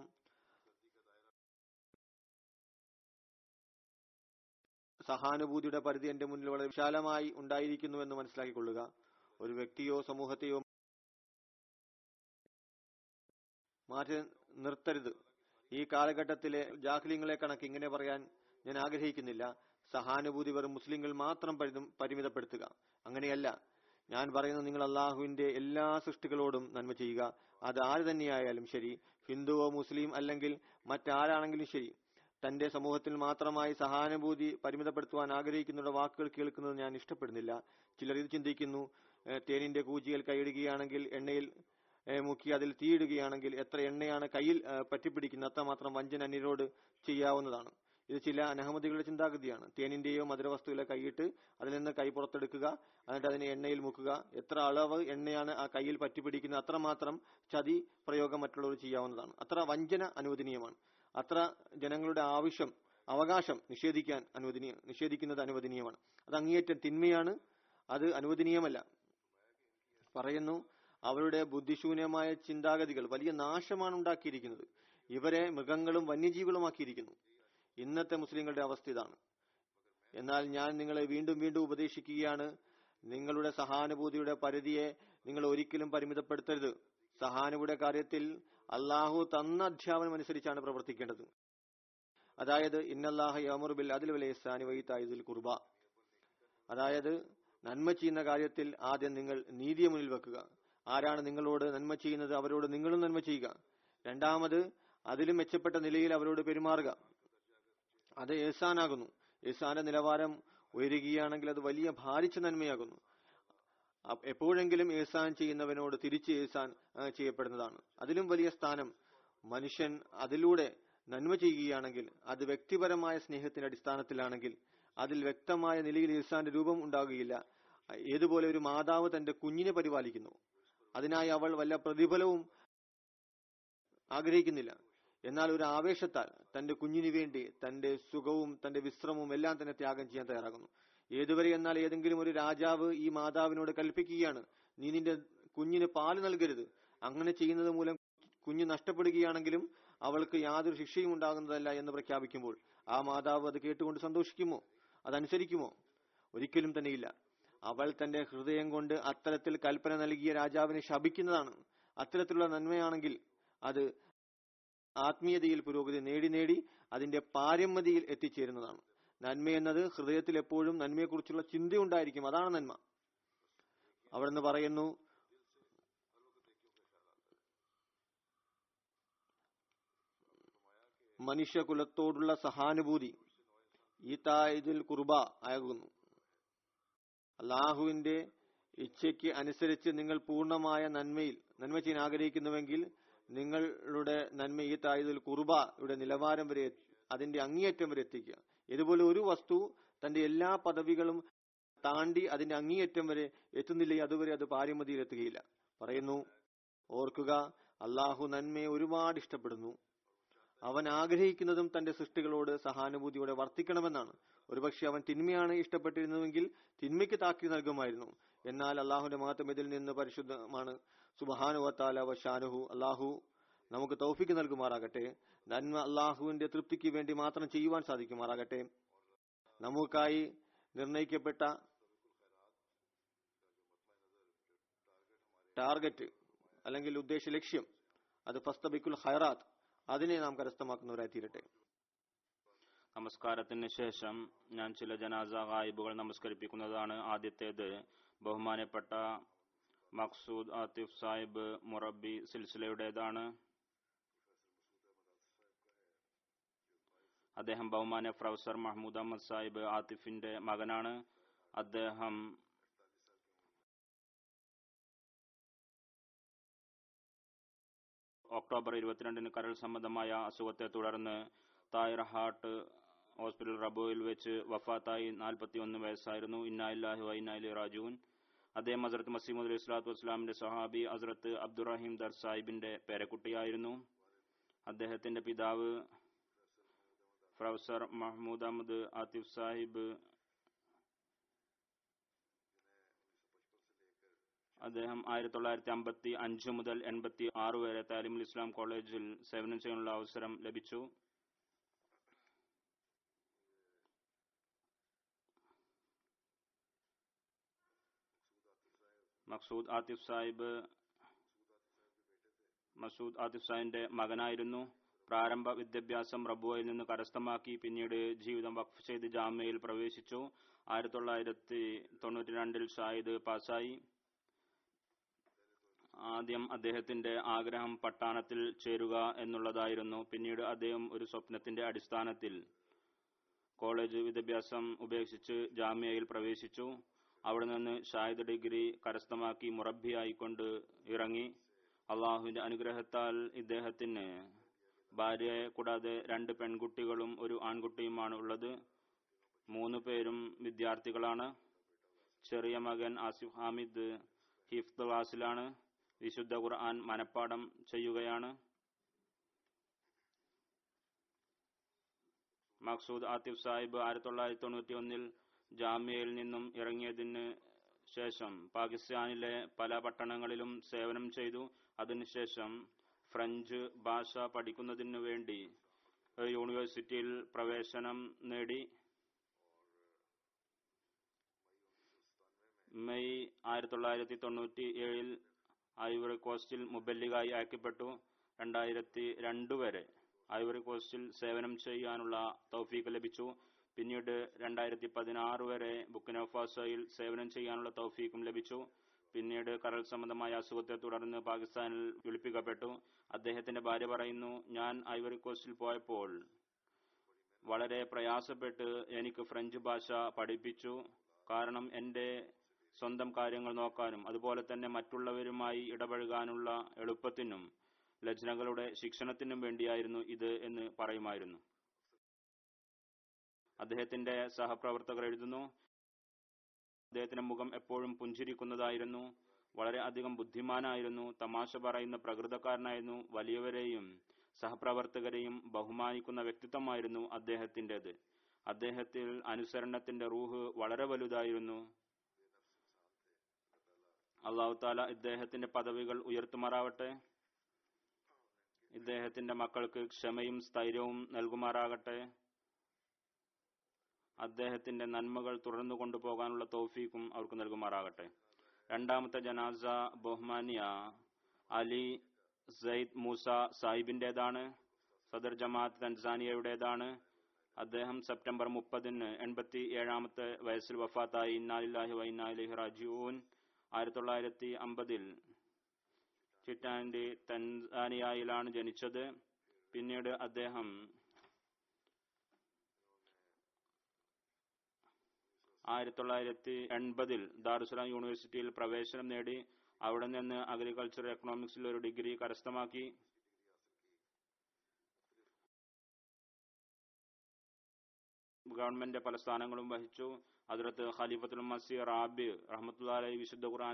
സഹാനുഭൂതിയുടെ പരിധി എന്റെ മുന്നിൽ വളരെ വിശാലമായി ഉണ്ടായിരിക്കുന്നു എന്ന് മനസ്സിലാക്കിക്കൊള്ളുക ഒരു വ്യക്തിയോ സമൂഹത്തെയോ മാറ്റി നിർത്തരുത് ഈ കാലഘട്ടത്തിലെ ജാഹ്ലിങ്ങളെ കണക്ക് ഇങ്ങനെ പറയാൻ ഞാൻ ആഗ്രഹിക്കുന്നില്ല സഹാനുഭൂതി വെറും മുസ്ലിങ്ങൾ മാത്രം പരിധം- പരിമിതപ്പെടുത്തുക അങ്ങനെയല്ല ഞാൻ പറയുന്നത് നിങ്ങൾ അള്ളാഹുവിന്റെ എല്ലാ സൃഷ്ടികളോടും നന്മ ചെയ്യുക അത് ആര് തന്നെയായാലും ശരി ഹിന്ദുവോ മുസ്ലിം അല്ലെങ്കിൽ മറ്റാരാണെങ്കിലും ശരി തന്റെ സമൂഹത്തിൽ മാത്രമായി സഹാനുഭൂതി പരിമിതപ്പെടുത്തുവാൻ ആഗ്രഹിക്കുന്നവരുടെ വാക്കുകൾ കേൾക്കുന്നത് ഞാൻ ഇഷ്ടപ്പെടുന്നില്ല ചിലർ ഇത് ചിന്തിക്കുന്നു ഏഹ് തേനിന്റെ കൂജിയിൽ കൈയിടുകയാണെങ്കിൽ എണ്ണയിൽ ഏഹ് മുക്കി അതിൽ തീയിടുകയാണെങ്കിൽ എത്ര എണ്ണയാണ് കയ്യിൽ ഏഹ് പറ്റിപ്പിടിക്കുന്നത് അത്രമാത്രം വഞ്ചന അന്യരോട് ചെയ്യാവുന്നതാണ് ഇത് ചില അനഹമതികളുടെ ചിന്താഗതിയാണ് തേനിന്റെയോ മധുരവസ്തുവിലെ കൈയിട്ട് അതിൽ നിന്ന് കൈ പുറത്തെടുക്കുക എന്നിട്ട് അതിനെ എണ്ണയിൽ മുക്കുക എത്ര അളവ് എണ്ണയാണ് ആ കയ്യിൽ പറ്റിപ്പിടിക്കുന്നത് അത്രമാത്രം ചതി പ്രയോഗം മറ്റുള്ളവർ ചെയ്യാവുന്നതാണ് അത്ര വഞ്ചന അനുവദനീയമാണ് അത്ര ജനങ്ങളുടെ ആവശ്യം അവകാശം നിഷേധിക്കാൻ അനുവദനീയ നിഷേധിക്കുന്നത് അനുവദനീയമാണ് അത് അങ്ങേയറ്റം തിന്മയാണ് അത് അനുവദനീയമല്ല പറയുന്നു അവരുടെ ബുദ്ധിശൂന്യമായ ചിന്താഗതികൾ വലിയ നാശമാണ് ഉണ്ടാക്കിയിരിക്കുന്നത് ഇവരെ മൃഗങ്ങളും വന്യജീവികളുമാക്കിയിരിക്കുന്നു ഇന്നത്തെ മുസ്ലിങ്ങളുടെ അവസ്ഥ ഇതാണ് എന്നാൽ ഞാൻ നിങ്ങളെ വീണ്ടും വീണ്ടും ഉപദേശിക്കുകയാണ് നിങ്ങളുടെ സഹാനുഭൂതിയുടെ പരിധിയെ നിങ്ങൾ ഒരിക്കലും പരിമിതപ്പെടുത്തരുത് സഹാനുഭൂതിയുടെ കാര്യത്തിൽ അള്ളാഹു തന്ന അധ്യാപനം അനുസരിച്ചാണ് പ്രവർത്തിക്കേണ്ടത് അതായത് ഇന്നല്ലാഹ യമർ ബിൽ അതിൽ വലയസാനി വൈത്തായുദിൽ കുർബ അതായത് നന്മ ചെയ്യുന്ന കാര്യത്തിൽ ആദ്യം നിങ്ങൾ നീതിയെ മുന്നിൽ വെക്കുക ആരാണ് നിങ്ങളോട് നന്മ ചെയ്യുന്നത് അവരോട് നിങ്ങളും നന്മ ചെയ്യുക രണ്ടാമത് അതിലും മെച്ചപ്പെട്ട നിലയിൽ അവരോട് പെരുമാറുക അത് ഏസാനാകുന്നു ഏസാന്റെ നിലവാരം ഉയരുകയാണെങ്കിൽ അത് വലിയ ഭാരിച്ച നന്മയാകുന്നു അ- എപ്പോഴെങ്കിലും ഏസാൻ ചെയ്യുന്നവനോട് തിരിച്ച് ഏസാൻ ആ, ചെയ്യപ്പെടുന്നതാണ് അതിലും വലിയ സ്ഥാനം മനുഷ്യൻ അതിലൂടെ നന്മ ചെയ്യുകയാണെങ്കിൽ അത് വ്യക്തിപരമായ സ്നേഹത്തിന്റെ അടിസ്ഥാനത്തിലാണെങ്കിൽ അതിൽ വ്യക്തമായ നിലയിൽ ഈസാന്റെ രൂപം ഉണ്ടാകുകയില്ല ഏതുപോലെ ഒരു മാതാവ് തന്റെ കുഞ്ഞിനെ പരിപാലിക്കുന്നു അതിനായി അവൾ വല്ല പ്രതിഫലവും ആഗ്രഹിക്കുന്നില്ല എന്നാൽ ഒരു ആവേശത്താൽ തന്റെ കുഞ്ഞിനു വേണ്ടി തന്റെ സുഖവും തന്റെ വിശ്രമവും എല്ലാം തന്നെ ത്യാഗം ചെയ്യാൻ തയ്യാറാകുന്നു ഏതുവരെ എന്നാൽ ഏതെങ്കിലും ഒരു രാജാവ് ഈ മാതാവിനോട് കൽപ്പിക്കുകയാണ് നീ നിന്റെ കുഞ്ഞിന് പാല് നൽകരുത് അങ്ങനെ ചെയ്യുന്നത് മൂലം കുഞ്ഞ് നഷ്ടപ്പെടുകയാണെങ്കിലും അവൾക്ക് യാതൊരു ശിക്ഷയും ഉണ്ടാകുന്നതല്ല എന്ന് പ്രഖ്യാപിക്കുമ്പോൾ ആ മാതാവ് അത് കേട്ടുകൊണ്ട് സന്തോഷിക്കുമോ അതനുസരിക്കുമോ ഒരിക്കലും തന്നെയില്ല അവൾ തന്റെ ഹൃദയം കൊണ്ട് അത്തരത്തിൽ കൽപ്പന നൽകിയ രാജാവിനെ ശപിക്കുന്നതാണ് അത്തരത്തിലുള്ള നന്മയാണെങ്കിൽ അത് ആത്മീയതയിൽ പുരോഗതി നേടി നേടി അതിന്റെ പാരമ്യതയിൽ എത്തിച്ചേരുന്നതാണ് നന്മ എന്നത് ഹൃദയത്തിൽ എപ്പോഴും നന്മയെക്കുറിച്ചുള്ള ചിന്തയുണ്ടായിരിക്കും അതാണ് നന്മ അവിടുന്ന് പറയുന്നു മനുഷ്യകുലത്തോടുള്ള സഹാനുഭൂതി ഈ തായതിൽ കുർബ ആകുന്നു അള്ളാഹുവിന്റെ ഇച്ഛയ്ക്ക് അനുസരിച്ച് നിങ്ങൾ പൂർണ്ണമായ നന്മയിൽ നന്മ ചെയ്യാൻ ആഗ്രഹിക്കുന്നുവെങ്കിൽ നിങ്ങളുടെ നന്മ ഈ തായതിൽ കുർബയുടെ നിലവാരം വരെ അതിന്റെ അങ്ങേയറ്റം വരെ എത്തിക്കുക ഇതുപോലെ ഒരു വസ്തു തന്റെ എല്ലാ പദവികളും താണ്ടി അതിന്റെ അങ്ങേയറ്റം വരെ എത്തുന്നില്ലെങ്കിൽ അതുവരെ അത് പാരമതിയിൽ എത്തുകയില്ല പറയുന്നു ഓർക്കുക അള്ളാഹു നന്മയെ ഒരുപാട് ഇഷ്ടപ്പെടുന്നു അവൻ ആഗ്രഹിക്കുന്നതും തന്റെ സൃഷ്ടികളോട് സഹാനുഭൂതിയോടെ വർത്തിക്കണമെന്നാണ് ഒരുപക്ഷെ അവൻ തിന്മയാണ് ഇഷ്ടപ്പെട്ടിരുന്നുവെങ്കിൽ തിന്മയ്ക്ക് താക്കി നൽകുമായിരുന്നു എന്നാൽ അള്ളാഹുന്റെ മഹത്വം ഇതിൽ നിന്ന് പരിശുദ്ധമാണ് സുബഹാനുവത്താല വശാനുഹു അള്ളാഹു നമുക്ക് തൗഫിക്ക് നൽകുമാറാകട്ടെ നന്മ അള്ളാഹുവിന്റെ തൃപ്തിക്ക് വേണ്ടി മാത്രം ചെയ്യുവാൻ സാധിക്കുമാറാകട്ടെ നമുക്കായി നിർണയിക്കപ്പെട്ട ടാർഗറ്റ് അല്ലെങ്കിൽ ഉദ്ദേശ ലക്ഷ്യം അത് ഫസ്തബിക്കുൽ ഹൈറാത്ത് അതിനെ നാം കരസ്ഥമാക്കുന്നവരായി തീരട്ടെ നമസ്കാരത്തിന് ശേഷം ഞാൻ ചില ജനാസ ഗായിബുകൾ നമസ്കരിപ്പിക്കുന്നതാണ് ആദ്യത്തേത് ബഹുമാനപ്പെട്ട മക്സൂദ് ആതിഫ് സാഹിബ് മുറബി സിൽസിലയുടേതാണ് അദ്ദേഹം ബഹുമാന പ്രൊഫസർ മഹ്മൂദ് അഹമ്മദ് സാഹിബ് ആതിഫിന്റെ മകനാണ് അദ്ദേഹം ഒക്ടോബർ ഇരുപത്തിരണ്ടിന് കരൾ സംബന്ധമായ അസുഖത്തെ തുടർന്ന് തായർ ഹാർട്ട് ഹോസ്പിറ്റൽ റബോയിൽ വെച്ച് വഫാത്തായി നാൽപ്പത്തിയൊന്ന് വയസ്സായിരുന്നു ഇന്നായില്ലാഹി വൈനാലി റാജുവിൻ അദ്ദേഹം ഹസ്രത്ത് മസീമുദ് അലി സ്വലാത്തു വസ്സലാമിന്റെ സഹാബി ഹസ്രത്ത് അബ്ദുറഹീം ദർ സാഹിബിന്റെ പേരക്കുട്ടിയായിരുന്നു അദ്ദേഹത്തിന്റെ പിതാവ് പ്രൊഫസർ മഹ്മൂദ് അഹമ്മദ് ആതിഫ് സാഹിബ് അദ്ദേഹം ആയിരത്തി തൊള്ളായിരത്തി അമ്പത്തി അഞ്ച് മുതൽ എൺപത്തി ആറ് വരെ താലിമുൽ ഇസ്ലാം കോളേജിൽ സേവനം ചെയ്യാനുള്ള അവസരം ലഭിച്ചു മക്സൂദ് ആതിഫ് സാഹിബ് മസൂദ് ആതിഫ് സാഹിബിന്റെ മകനായിരുന്നു പ്രാരംഭ വിദ്യാഭ്യാസം റബുവയിൽ നിന്ന് കരസ്ഥമാക്കി പിന്നീട് ജീവിതം വഖഫ് ചെയ്ത് ജാമ്യയിൽ പ്രവേശിച്ചു ആയിരത്തി തൊള്ളായിരത്തി തൊണ്ണൂറ്റി രണ്ടിൽ ഷാഹിദ് പാസായി ആദ്യം അദ്ദേഹത്തിന്റെ ആഗ്രഹം പട്ടാണത്തിൽ ചേരുക എന്നുള്ളതായിരുന്നു പിന്നീട് അദ്ദേഹം ഒരു സ്വപ്നത്തിന്റെ അടിസ്ഥാനത്തിൽ കോളേജ് വിദ്യാഭ്യാസം ഉപേക്ഷിച്ച് ജാമ്യയിൽ പ്രവേശിച്ചു അവിടെ നിന്ന് ഷാഹിദ് ഡിഗ്രി കരസ്ഥമാക്കി മുറബിയായിക്കൊണ്ട് ഇറങ്ങി അള്ളാഹുവിന്റെ അനുഗ്രഹത്താൽ ഇദ്ദേഹത്തിന് ഭാര്യയെ കൂടാതെ രണ്ട് പെൺകുട്ടികളും ഒരു ആൺകുട്ടിയുമാണ് ഉള്ളത് മൂന്ന് പേരും വിദ്യാർത്ഥികളാണ് ചെറിയ മകൻ ആസിഫ് ഹാമിദ് ഹിഫ്ദ് ക്ലാസ്സിലാണ് വിശുദ്ധ ഖുർആൻ മനപ്പാഠം ചെയ്യുകയാണ് മക്സൂദ് ആതിഫ് സാഹിബ് ആയിരത്തി തൊള്ളായിരത്തി തൊണ്ണൂറ്റി ഒന്നിൽ ജാമ്യയിൽ നിന്നും ഇറങ്ങിയതിന് ശേഷം പാകിസ്ഥാനിലെ പല പട്ടണങ്ങളിലും സേവനം ചെയ്തു അതിനുശേഷം ഫ്രഞ്ച് ഭാഷ പഠിക്കുന്നതിനു വേണ്ടി ഒരു യൂണിവേഴ്സിറ്റിയിൽ പ്രവേശനം നേടി മെയ് ആയിരത്തി തൊള്ളായിരത്തി തൊണ്ണൂറ്റി ഏഴിൽ ഐവറി കോസ്റ്റിൽ മുബല്ലിഗായി അയക്കപ്പെട്ടു രണ്ടായിരത്തി രണ്ട് വരെ ഐവറി കോസ്റ്റിൽ സേവനം ചെയ്യാനുള്ള തൗഫീക്ക് ലഭിച്ചു പിന്നീട് രണ്ടായിരത്തി പതിനാറ് വരെ ബുക്കിനോഫാസോയിൽ സേവനം ചെയ്യാനുള്ള തൗഫീക്കും ലഭിച്ചു പിന്നീട് കരൾ സംബന്ധമായ അസുഖത്തെ തുടർന്ന് പാകിസ്ഥാനിൽ വിളിപ്പിക്കപ്പെട്ടു അദ്ദേഹത്തിന്റെ ഭാര്യ പറയുന്നു ഞാൻ ഐവറി കോസ്റ്റിൽ പോയപ്പോൾ വളരെ പ്രയാസപ്പെട്ട് എനിക്ക് ഫ്രഞ്ച് ഭാഷ പഠിപ്പിച്ചു കാരണം എന്റെ സ്വന്തം കാര്യങ്ങൾ നോക്കാനും അതുപോലെ തന്നെ മറ്റുള്ളവരുമായി ഇടപഴകാനുള്ള എളുപ്പത്തിനും ലജ്നകളുടെ ശിക്ഷണത്തിനും വേണ്ടിയായിരുന്നു ഇത് എന്ന് പറയുമായിരുന്നു അദ്ദേഹത്തിന്റെ സഹപ്രവർത്തകർ എഴുതുന്നു അദ്ദേഹത്തിന്റെ മുഖം എപ്പോഴും പുഞ്ചിരിക്കുന്നതായിരുന്നു വളരെ അധികം ബുദ്ധിമാനായിരുന്നു തമാശ പറയുന്ന പ്രകൃതക്കാരനായിരുന്നു വലിയവരെയും സഹപ്രവർത്തകരെയും ബഹുമാനിക്കുന്ന വ്യക്തിത്വമായിരുന്നു അദ്ദേഹത്തിൻ്റെത് അദ്ദേഹത്തിൽ അനുസരണത്തിന്റെ റൂഹ് വളരെ വലുതായിരുന്നു അള്ളാഹു താല ഇദ്ദേഹത്തിന്റെ പദവികൾ ഉയർത്തുമാറാവട്ടെ ഇദ്ദേഹത്തിന്റെ മക്കൾക്ക് ക്ഷമയും സ്ഥൈര്യവും നൽകുമാറാകട്ടെ അദ്ദേഹത്തിന്റെ നന്മകൾ തുടർന്നു കൊണ്ടുപോകാനുള്ള തൗഫീക്കും അവർക്ക് നൽകുമാറാകട്ടെ രണ്ടാമത്തെ ജനാസ ബഹുമാനിയ അലി സയ്യിദ് മൂസ സാഹിബിന്റേതാണ് സദർ ജമാഅത്ത് തൻസാനിയയുടേതാണ് അദ്ദേഹം സെപ്റ്റംബർ മുപ്പതിന് എൺപത്തി ഏഴാമത്തെ വയസ്സിൽ വഫാത്തായി ഇന്നാലില്ലാഹി വൈനാലിഹി റാജിഊൻ ആയിരത്തി തൊള്ളായിരത്തി അമ്പതിൽ ചിറ്റാൻഡി തൻസാനിയയിലാണ് ജനിച്ചത് പിന്നീട് അദ്ദേഹം ആയിരത്തി തൊള്ളായിരത്തി എൺപതിൽ ദാറുസലാം യൂണിവേഴ്സിറ്റിയിൽ പ്രവേശനം നേടി അവിടെ നിന്ന് അഗ്രികൾച്ചർ എക്കണോമിക്സിൽ ഒരു ഡിഗ്രി കരസ്ഥമാക്കി ഗവൺമെന്റ് പല സ്ഥാനങ്ങളും വഹിച്ചു അതിലത്ത് ഖലീഫത്തുൽ മസീർ റാബി റഹ്മത്തുല്ലാഹി വിശുദ്ധ ഖുർആൻ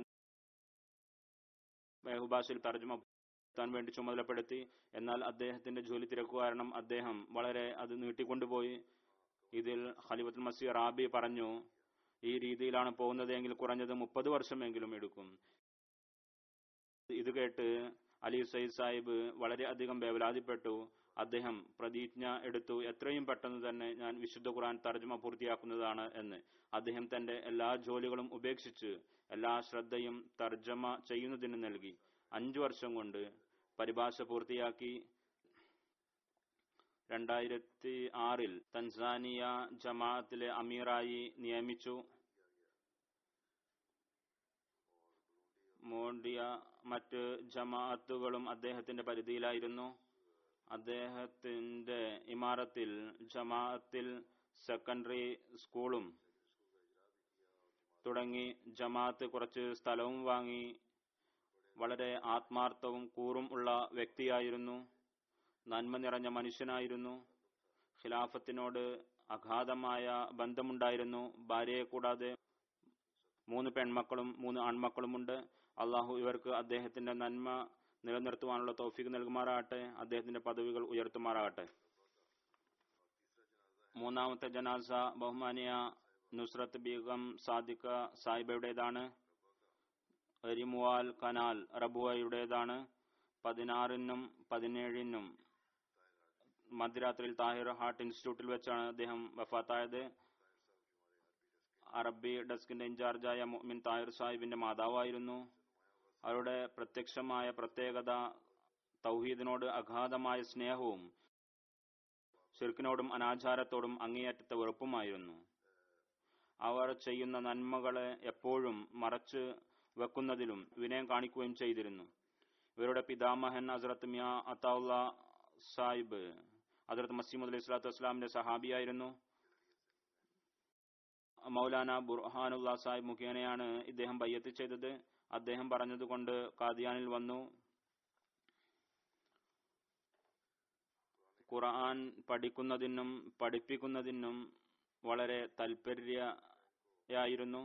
ബഹുഭാഷയിൽ തർജ്ജമ താൻ വേണ്ടി ചുമതലപ്പെടുത്തി എന്നാൽ അദ്ദേഹത്തിന്റെ ജോലി തിരക്ക് കാരണം അദ്ദേഹം വളരെ അത് നീട്ടിക്കൊണ്ടുപോയി ഇതിൽ ഖലീഫത്തുൽ മസീർ റാബി പറഞ്ഞു ഈ രീതിയിലാണ് പോകുന്നതെങ്കിൽ കുറഞ്ഞത് മുപ്പത് വർഷമെങ്കിലും എടുക്കും ഇത് കേട്ട് അലി സയ്യിദ് സാഹിബ് വളരെ അധികം വേവലാതിപ്പെട്ടു അദ്ദേഹം പ്രതിജ്ഞ എടുത്തു എത്രയും പെട്ടെന്ന് തന്നെ ഞാൻ വിശുദ്ധ ഖുർആൻ തർജ്ജമ പൂർത്തിയാക്കുന്നതാണ് എന്ന് അദ്ദേഹം തന്റെ എല്ലാ ജോലികളും ഉപേക്ഷിച്ച് എല്ലാ ശ്രദ്ധയും തർജ്ജമ ചെയ്യുന്നതിന് നൽകി അഞ്ചു വർഷം കൊണ്ട് പരിഭാഷ പൂർത്തിയാക്കി രണ്ടായിരത്തി ആറിൽ തൻസാനിയ ജമാഅത്തിലെ അമീറായി നിയമിച്ചു മോണ്ടിയ മറ്റ് ജമാഅത്തുകളും അദ്ദേഹത്തിന്റെ പരിധിയിലായിരുന്നു അദ്ദേഹത്തിന്റെ ഇമാരത്തിൽ ജമാഅത്തിൽ സെക്കൻഡറി സ്കൂളും തുടങ്ങി ജമാഅത്ത് കുറച്ച് സ്ഥലവും വാങ്ങി വളരെ ആത്മാർത്ഥവും കൂറും ഉള്ള വ്യക്തിയായിരുന്നു നന്മ നിറഞ്ഞ മനുഷ്യനായിരുന്നു ഖിലാഫത്തിനോട് അഗാധമായ ബന്ധമുണ്ടായിരുന്നു ഭാര്യയെ കൂടാതെ മൂന്ന് പെൺമക്കളും മൂന്ന് ആൺമക്കളുമുണ്ട് അള്ളാഹു ഇവർക്ക് അദ്ദേഹത്തിന്റെ നന്മ നിലനിർത്തുവാനുള്ള തൗഫീഖ് നൽകുമാറാകട്ടെ അദ്ദേഹത്തിന്റെ പദവികൾ ഉയർത്തുമാറാകട്ടെ മൂന്നാമത്തെ ജനാസ ബഹുമാനിയ നുസ്രത്ത് ബീഗം സാദിഖ സാഹിബയുടേതാണ് എരിമുവാൽ കനാൽ റബുവയുടേതാണ് പതിനാറിനും പതിനേഴിനും മധ്യരാത്രിയിൽ താഹിർ ഹാർട്ട് ഇൻസ്റ്റിറ്റ്യൂട്ടിൽ വെച്ചാണ് അദ്ദേഹം വഫാത്തായത് അറബി ഡെസ്കിന്റെ ഇൻചാർജായ മുഅ്മിൻ താഹിർ സാഹിബിന്റെ മാതാവായിരുന്നു അവരുടെ പ്രത്യക്ഷമായ പ്രത്യേകത തൗഹീദിനോട് അഗാധമായ സ്നേഹവും ഷിർക്കിനോടും അനാചാരത്തോടും അങ്ങേയറ്റത്തെ വെറുപ്പുമായിരുന്നു അവർ ചെയ്യുന്ന നന്മകളെ എപ്പോഴും മറച്ച് വെക്കുന്നതിലും വിനയം കാണിക്കുകയും ചെയ്തിരുന്നു ഇവരുടെ പിതാമഹൻ ഹസ്രത്ത് മിയ അത്താവുള്ള സാഹിബ് ഹസ്രത്ത് മസീമുദ് അലൈഹി സ്വലാത്തു വസ്സലാമിന്റെ സഹാബിയായിരുന്നു മൗലാന ബുർഹാനുള്ള സാഹിബ് മുഖേനയാണ് ഇദ്ദേഹം ബയ്യത്ത് ചെയ്തത് അദ്ദേഹം പറഞ്ഞതുകൊണ്ട് കാദിയാനിൽ വന്നു ഖുർആൻ പഠിക്കുന്നതിനും പഠിപ്പിക്കുന്നതിനും വളരെ താല്പര്യയായിരുന്നു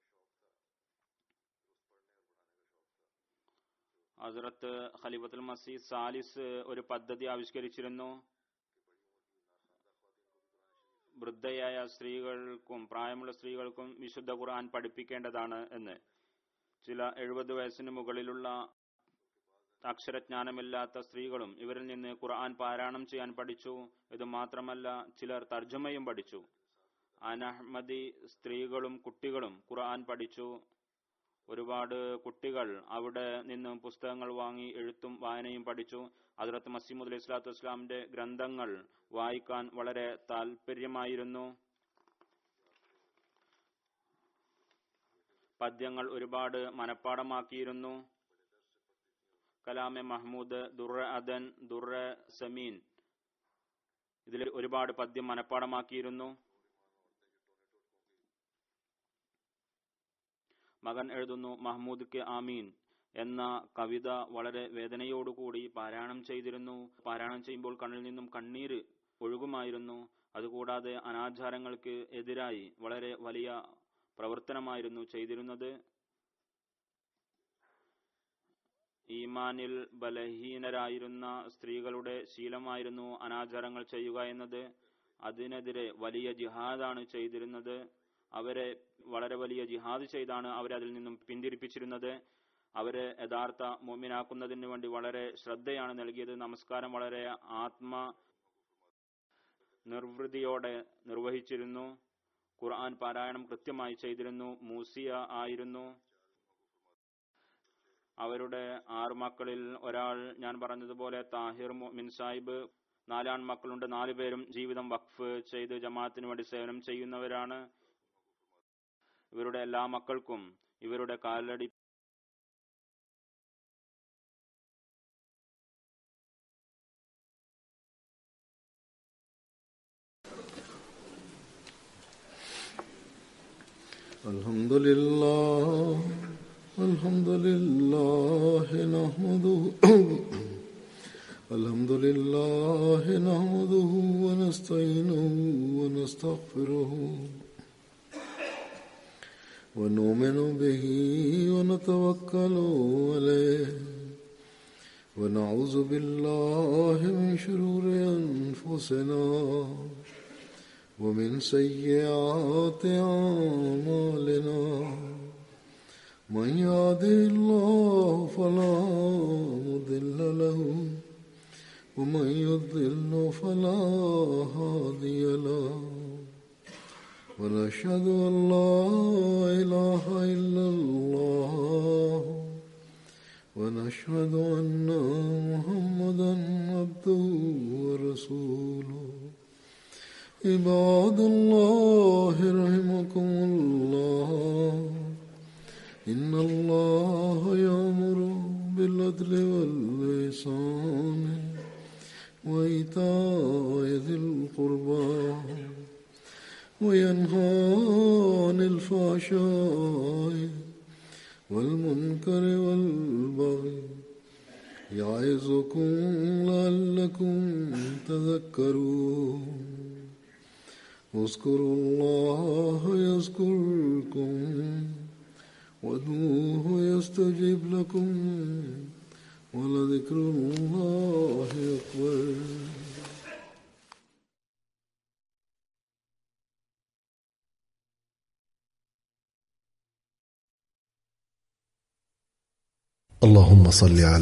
ഹസ്രത്ത് ഖലീഫത്തുൽ മസീദ് സാലിസ് ഒരു പദ്ധതി ആവിഷ്കരിച്ചിരുന്നു വൃദ്ധയായ സ്ത്രീകൾക്കും പ്രായമുള്ള സ്ത്രീകൾക്കും വിശുദ്ധ ഖുർആൻ പഠിപ്പിക്കേണ്ടതാണ് എന്ന് ചില എഴുപത് വയസ്സിന് മുകളിലുള്ള അക്ഷരജ്ഞാനമില്ലാത്ത സ്ത്രീകളും ഇവരിൽ നിന്ന് ഖുർആൻ പാരായണം ചെയ്യാൻ പഠിച്ചു ഇത് മാത്രമല്ല ചിലർ തർജ്ജമയും പഠിച്ചു അനഹ്മദി സ്ത്രീകളും കുട്ടികളും ഖുർആൻ പഠിച്ചു ഒരുപാട് കുട്ടികൾ അവിടെ നിന്ന് പുസ്തകങ്ങൾ വാങ്ങി എഴുത്തും വായനയും പഠിച്ചു ഹസ്രത്ത് മസീമുദ് അലൈഹി സ്വലാത്തു വസ്സലാമിന്റെ ഗ്രന്ഥങ്ങൾ വായിക്കാൻ വളരെ താല്പര്യമായിരുന്നു പദ്യങ്ങൾ ഒരുപാട് മനഃപ്പാടമാക്കിയിരുന്നു കലാമെ മഹ്മൂദ് ദുർറ അദൻ ദുർറ സമീൻ ഇതിൽ ഒരുപാട് പദ്യം മനഃപ്പാടമാക്കിയിരുന്നു മകൻ എഴുതുന്നു മഹ്മൂദ് കെ ആമീൻ എന്ന കവിത വളരെ വേദനയോടുകൂടി പാരായണം ചെയ്തിരുന്നു പാരായണം ചെയ്യുമ്പോൾ കണ്ണിൽ നിന്നും കണ്ണീര് ഒഴുകുമായിരുന്നു അതുകൂടാതെ അനാചാരങ്ങൾക്ക് എതിരായി വളരെ വലിയ പ്രവർത്തനമായിരുന്നു ചെയ്തിരുന്നത് ഈമാനിൽ ബലഹീനരായിരുന്ന സ്ത്രീകളുടെ ശീലമായിരുന്നു അനാചാരങ്ങൾ ചെയ്യുക എന്നത് അതിനെതിരെ വലിയ ജിഹാദാണ് ചെയ്തിരുന്നത് അവരെ വളരെ വലിയ ജിഹാദ് ചെയ്താണ് അവരെ അതിൽ നിന്നും പിന്തിരിപ്പിച്ചിരുന്നത് അവരെ യഥാർത്ഥ മോമിനാക്കുന്നതിന് വേണ്ടി വളരെ ശ്രദ്ധയാണ് നൽകിയത് നമസ്കാരം വളരെ ആത്മ നിർവൃതിയോടെ നിർവഹിച്ചിരുന്നു ഖുർആൻ പാരായണം കൃത്യമായി ചെയ്തിരുന്നു മൂസിയ ആയിരുന്നു അവരുടെ ആറു മക്കളിൽ ഒരാൾ ഞാൻ പറഞ്ഞതുപോലെ താഹിർ മിൻ സാഹിബ് നാലാൺ മക്കളുണ്ട് നാലുപേരും ജീവിതം വഖഫ് ചെയ്ത് ജമാഅത്തിന് വേണ്ടി സേവനം ചെയ്യുന്നവരാണ് ഇവരുടെ എല്ലാ മക്കൾക്കും ഇവരുടെ കാലടി الحمد لله الحمد لله نحمده الحمد لله نحمده ونستعينه ونستغفره ونؤمن به ونتوكل عليه ونعوذ بالله من شرور أنفسنا ومن سيئات أعمالنا من يهده الله فلا مضل له ومن يضل فلا هادي له ونشهد أن لا إله إلا الله ونشهد أن محمدا عبده ورسوله عباد الله رحمكم الله إن الله يأمر بالعدل والإحسان وإيتاء ذي القربى وينهى عن الفحشاء والمنكر والبغي يعظكم لعلكم تذكرون اذكروا الله يذكركم وادعوه يستجيب لكم ولذكر الله أكبر اللهم صل على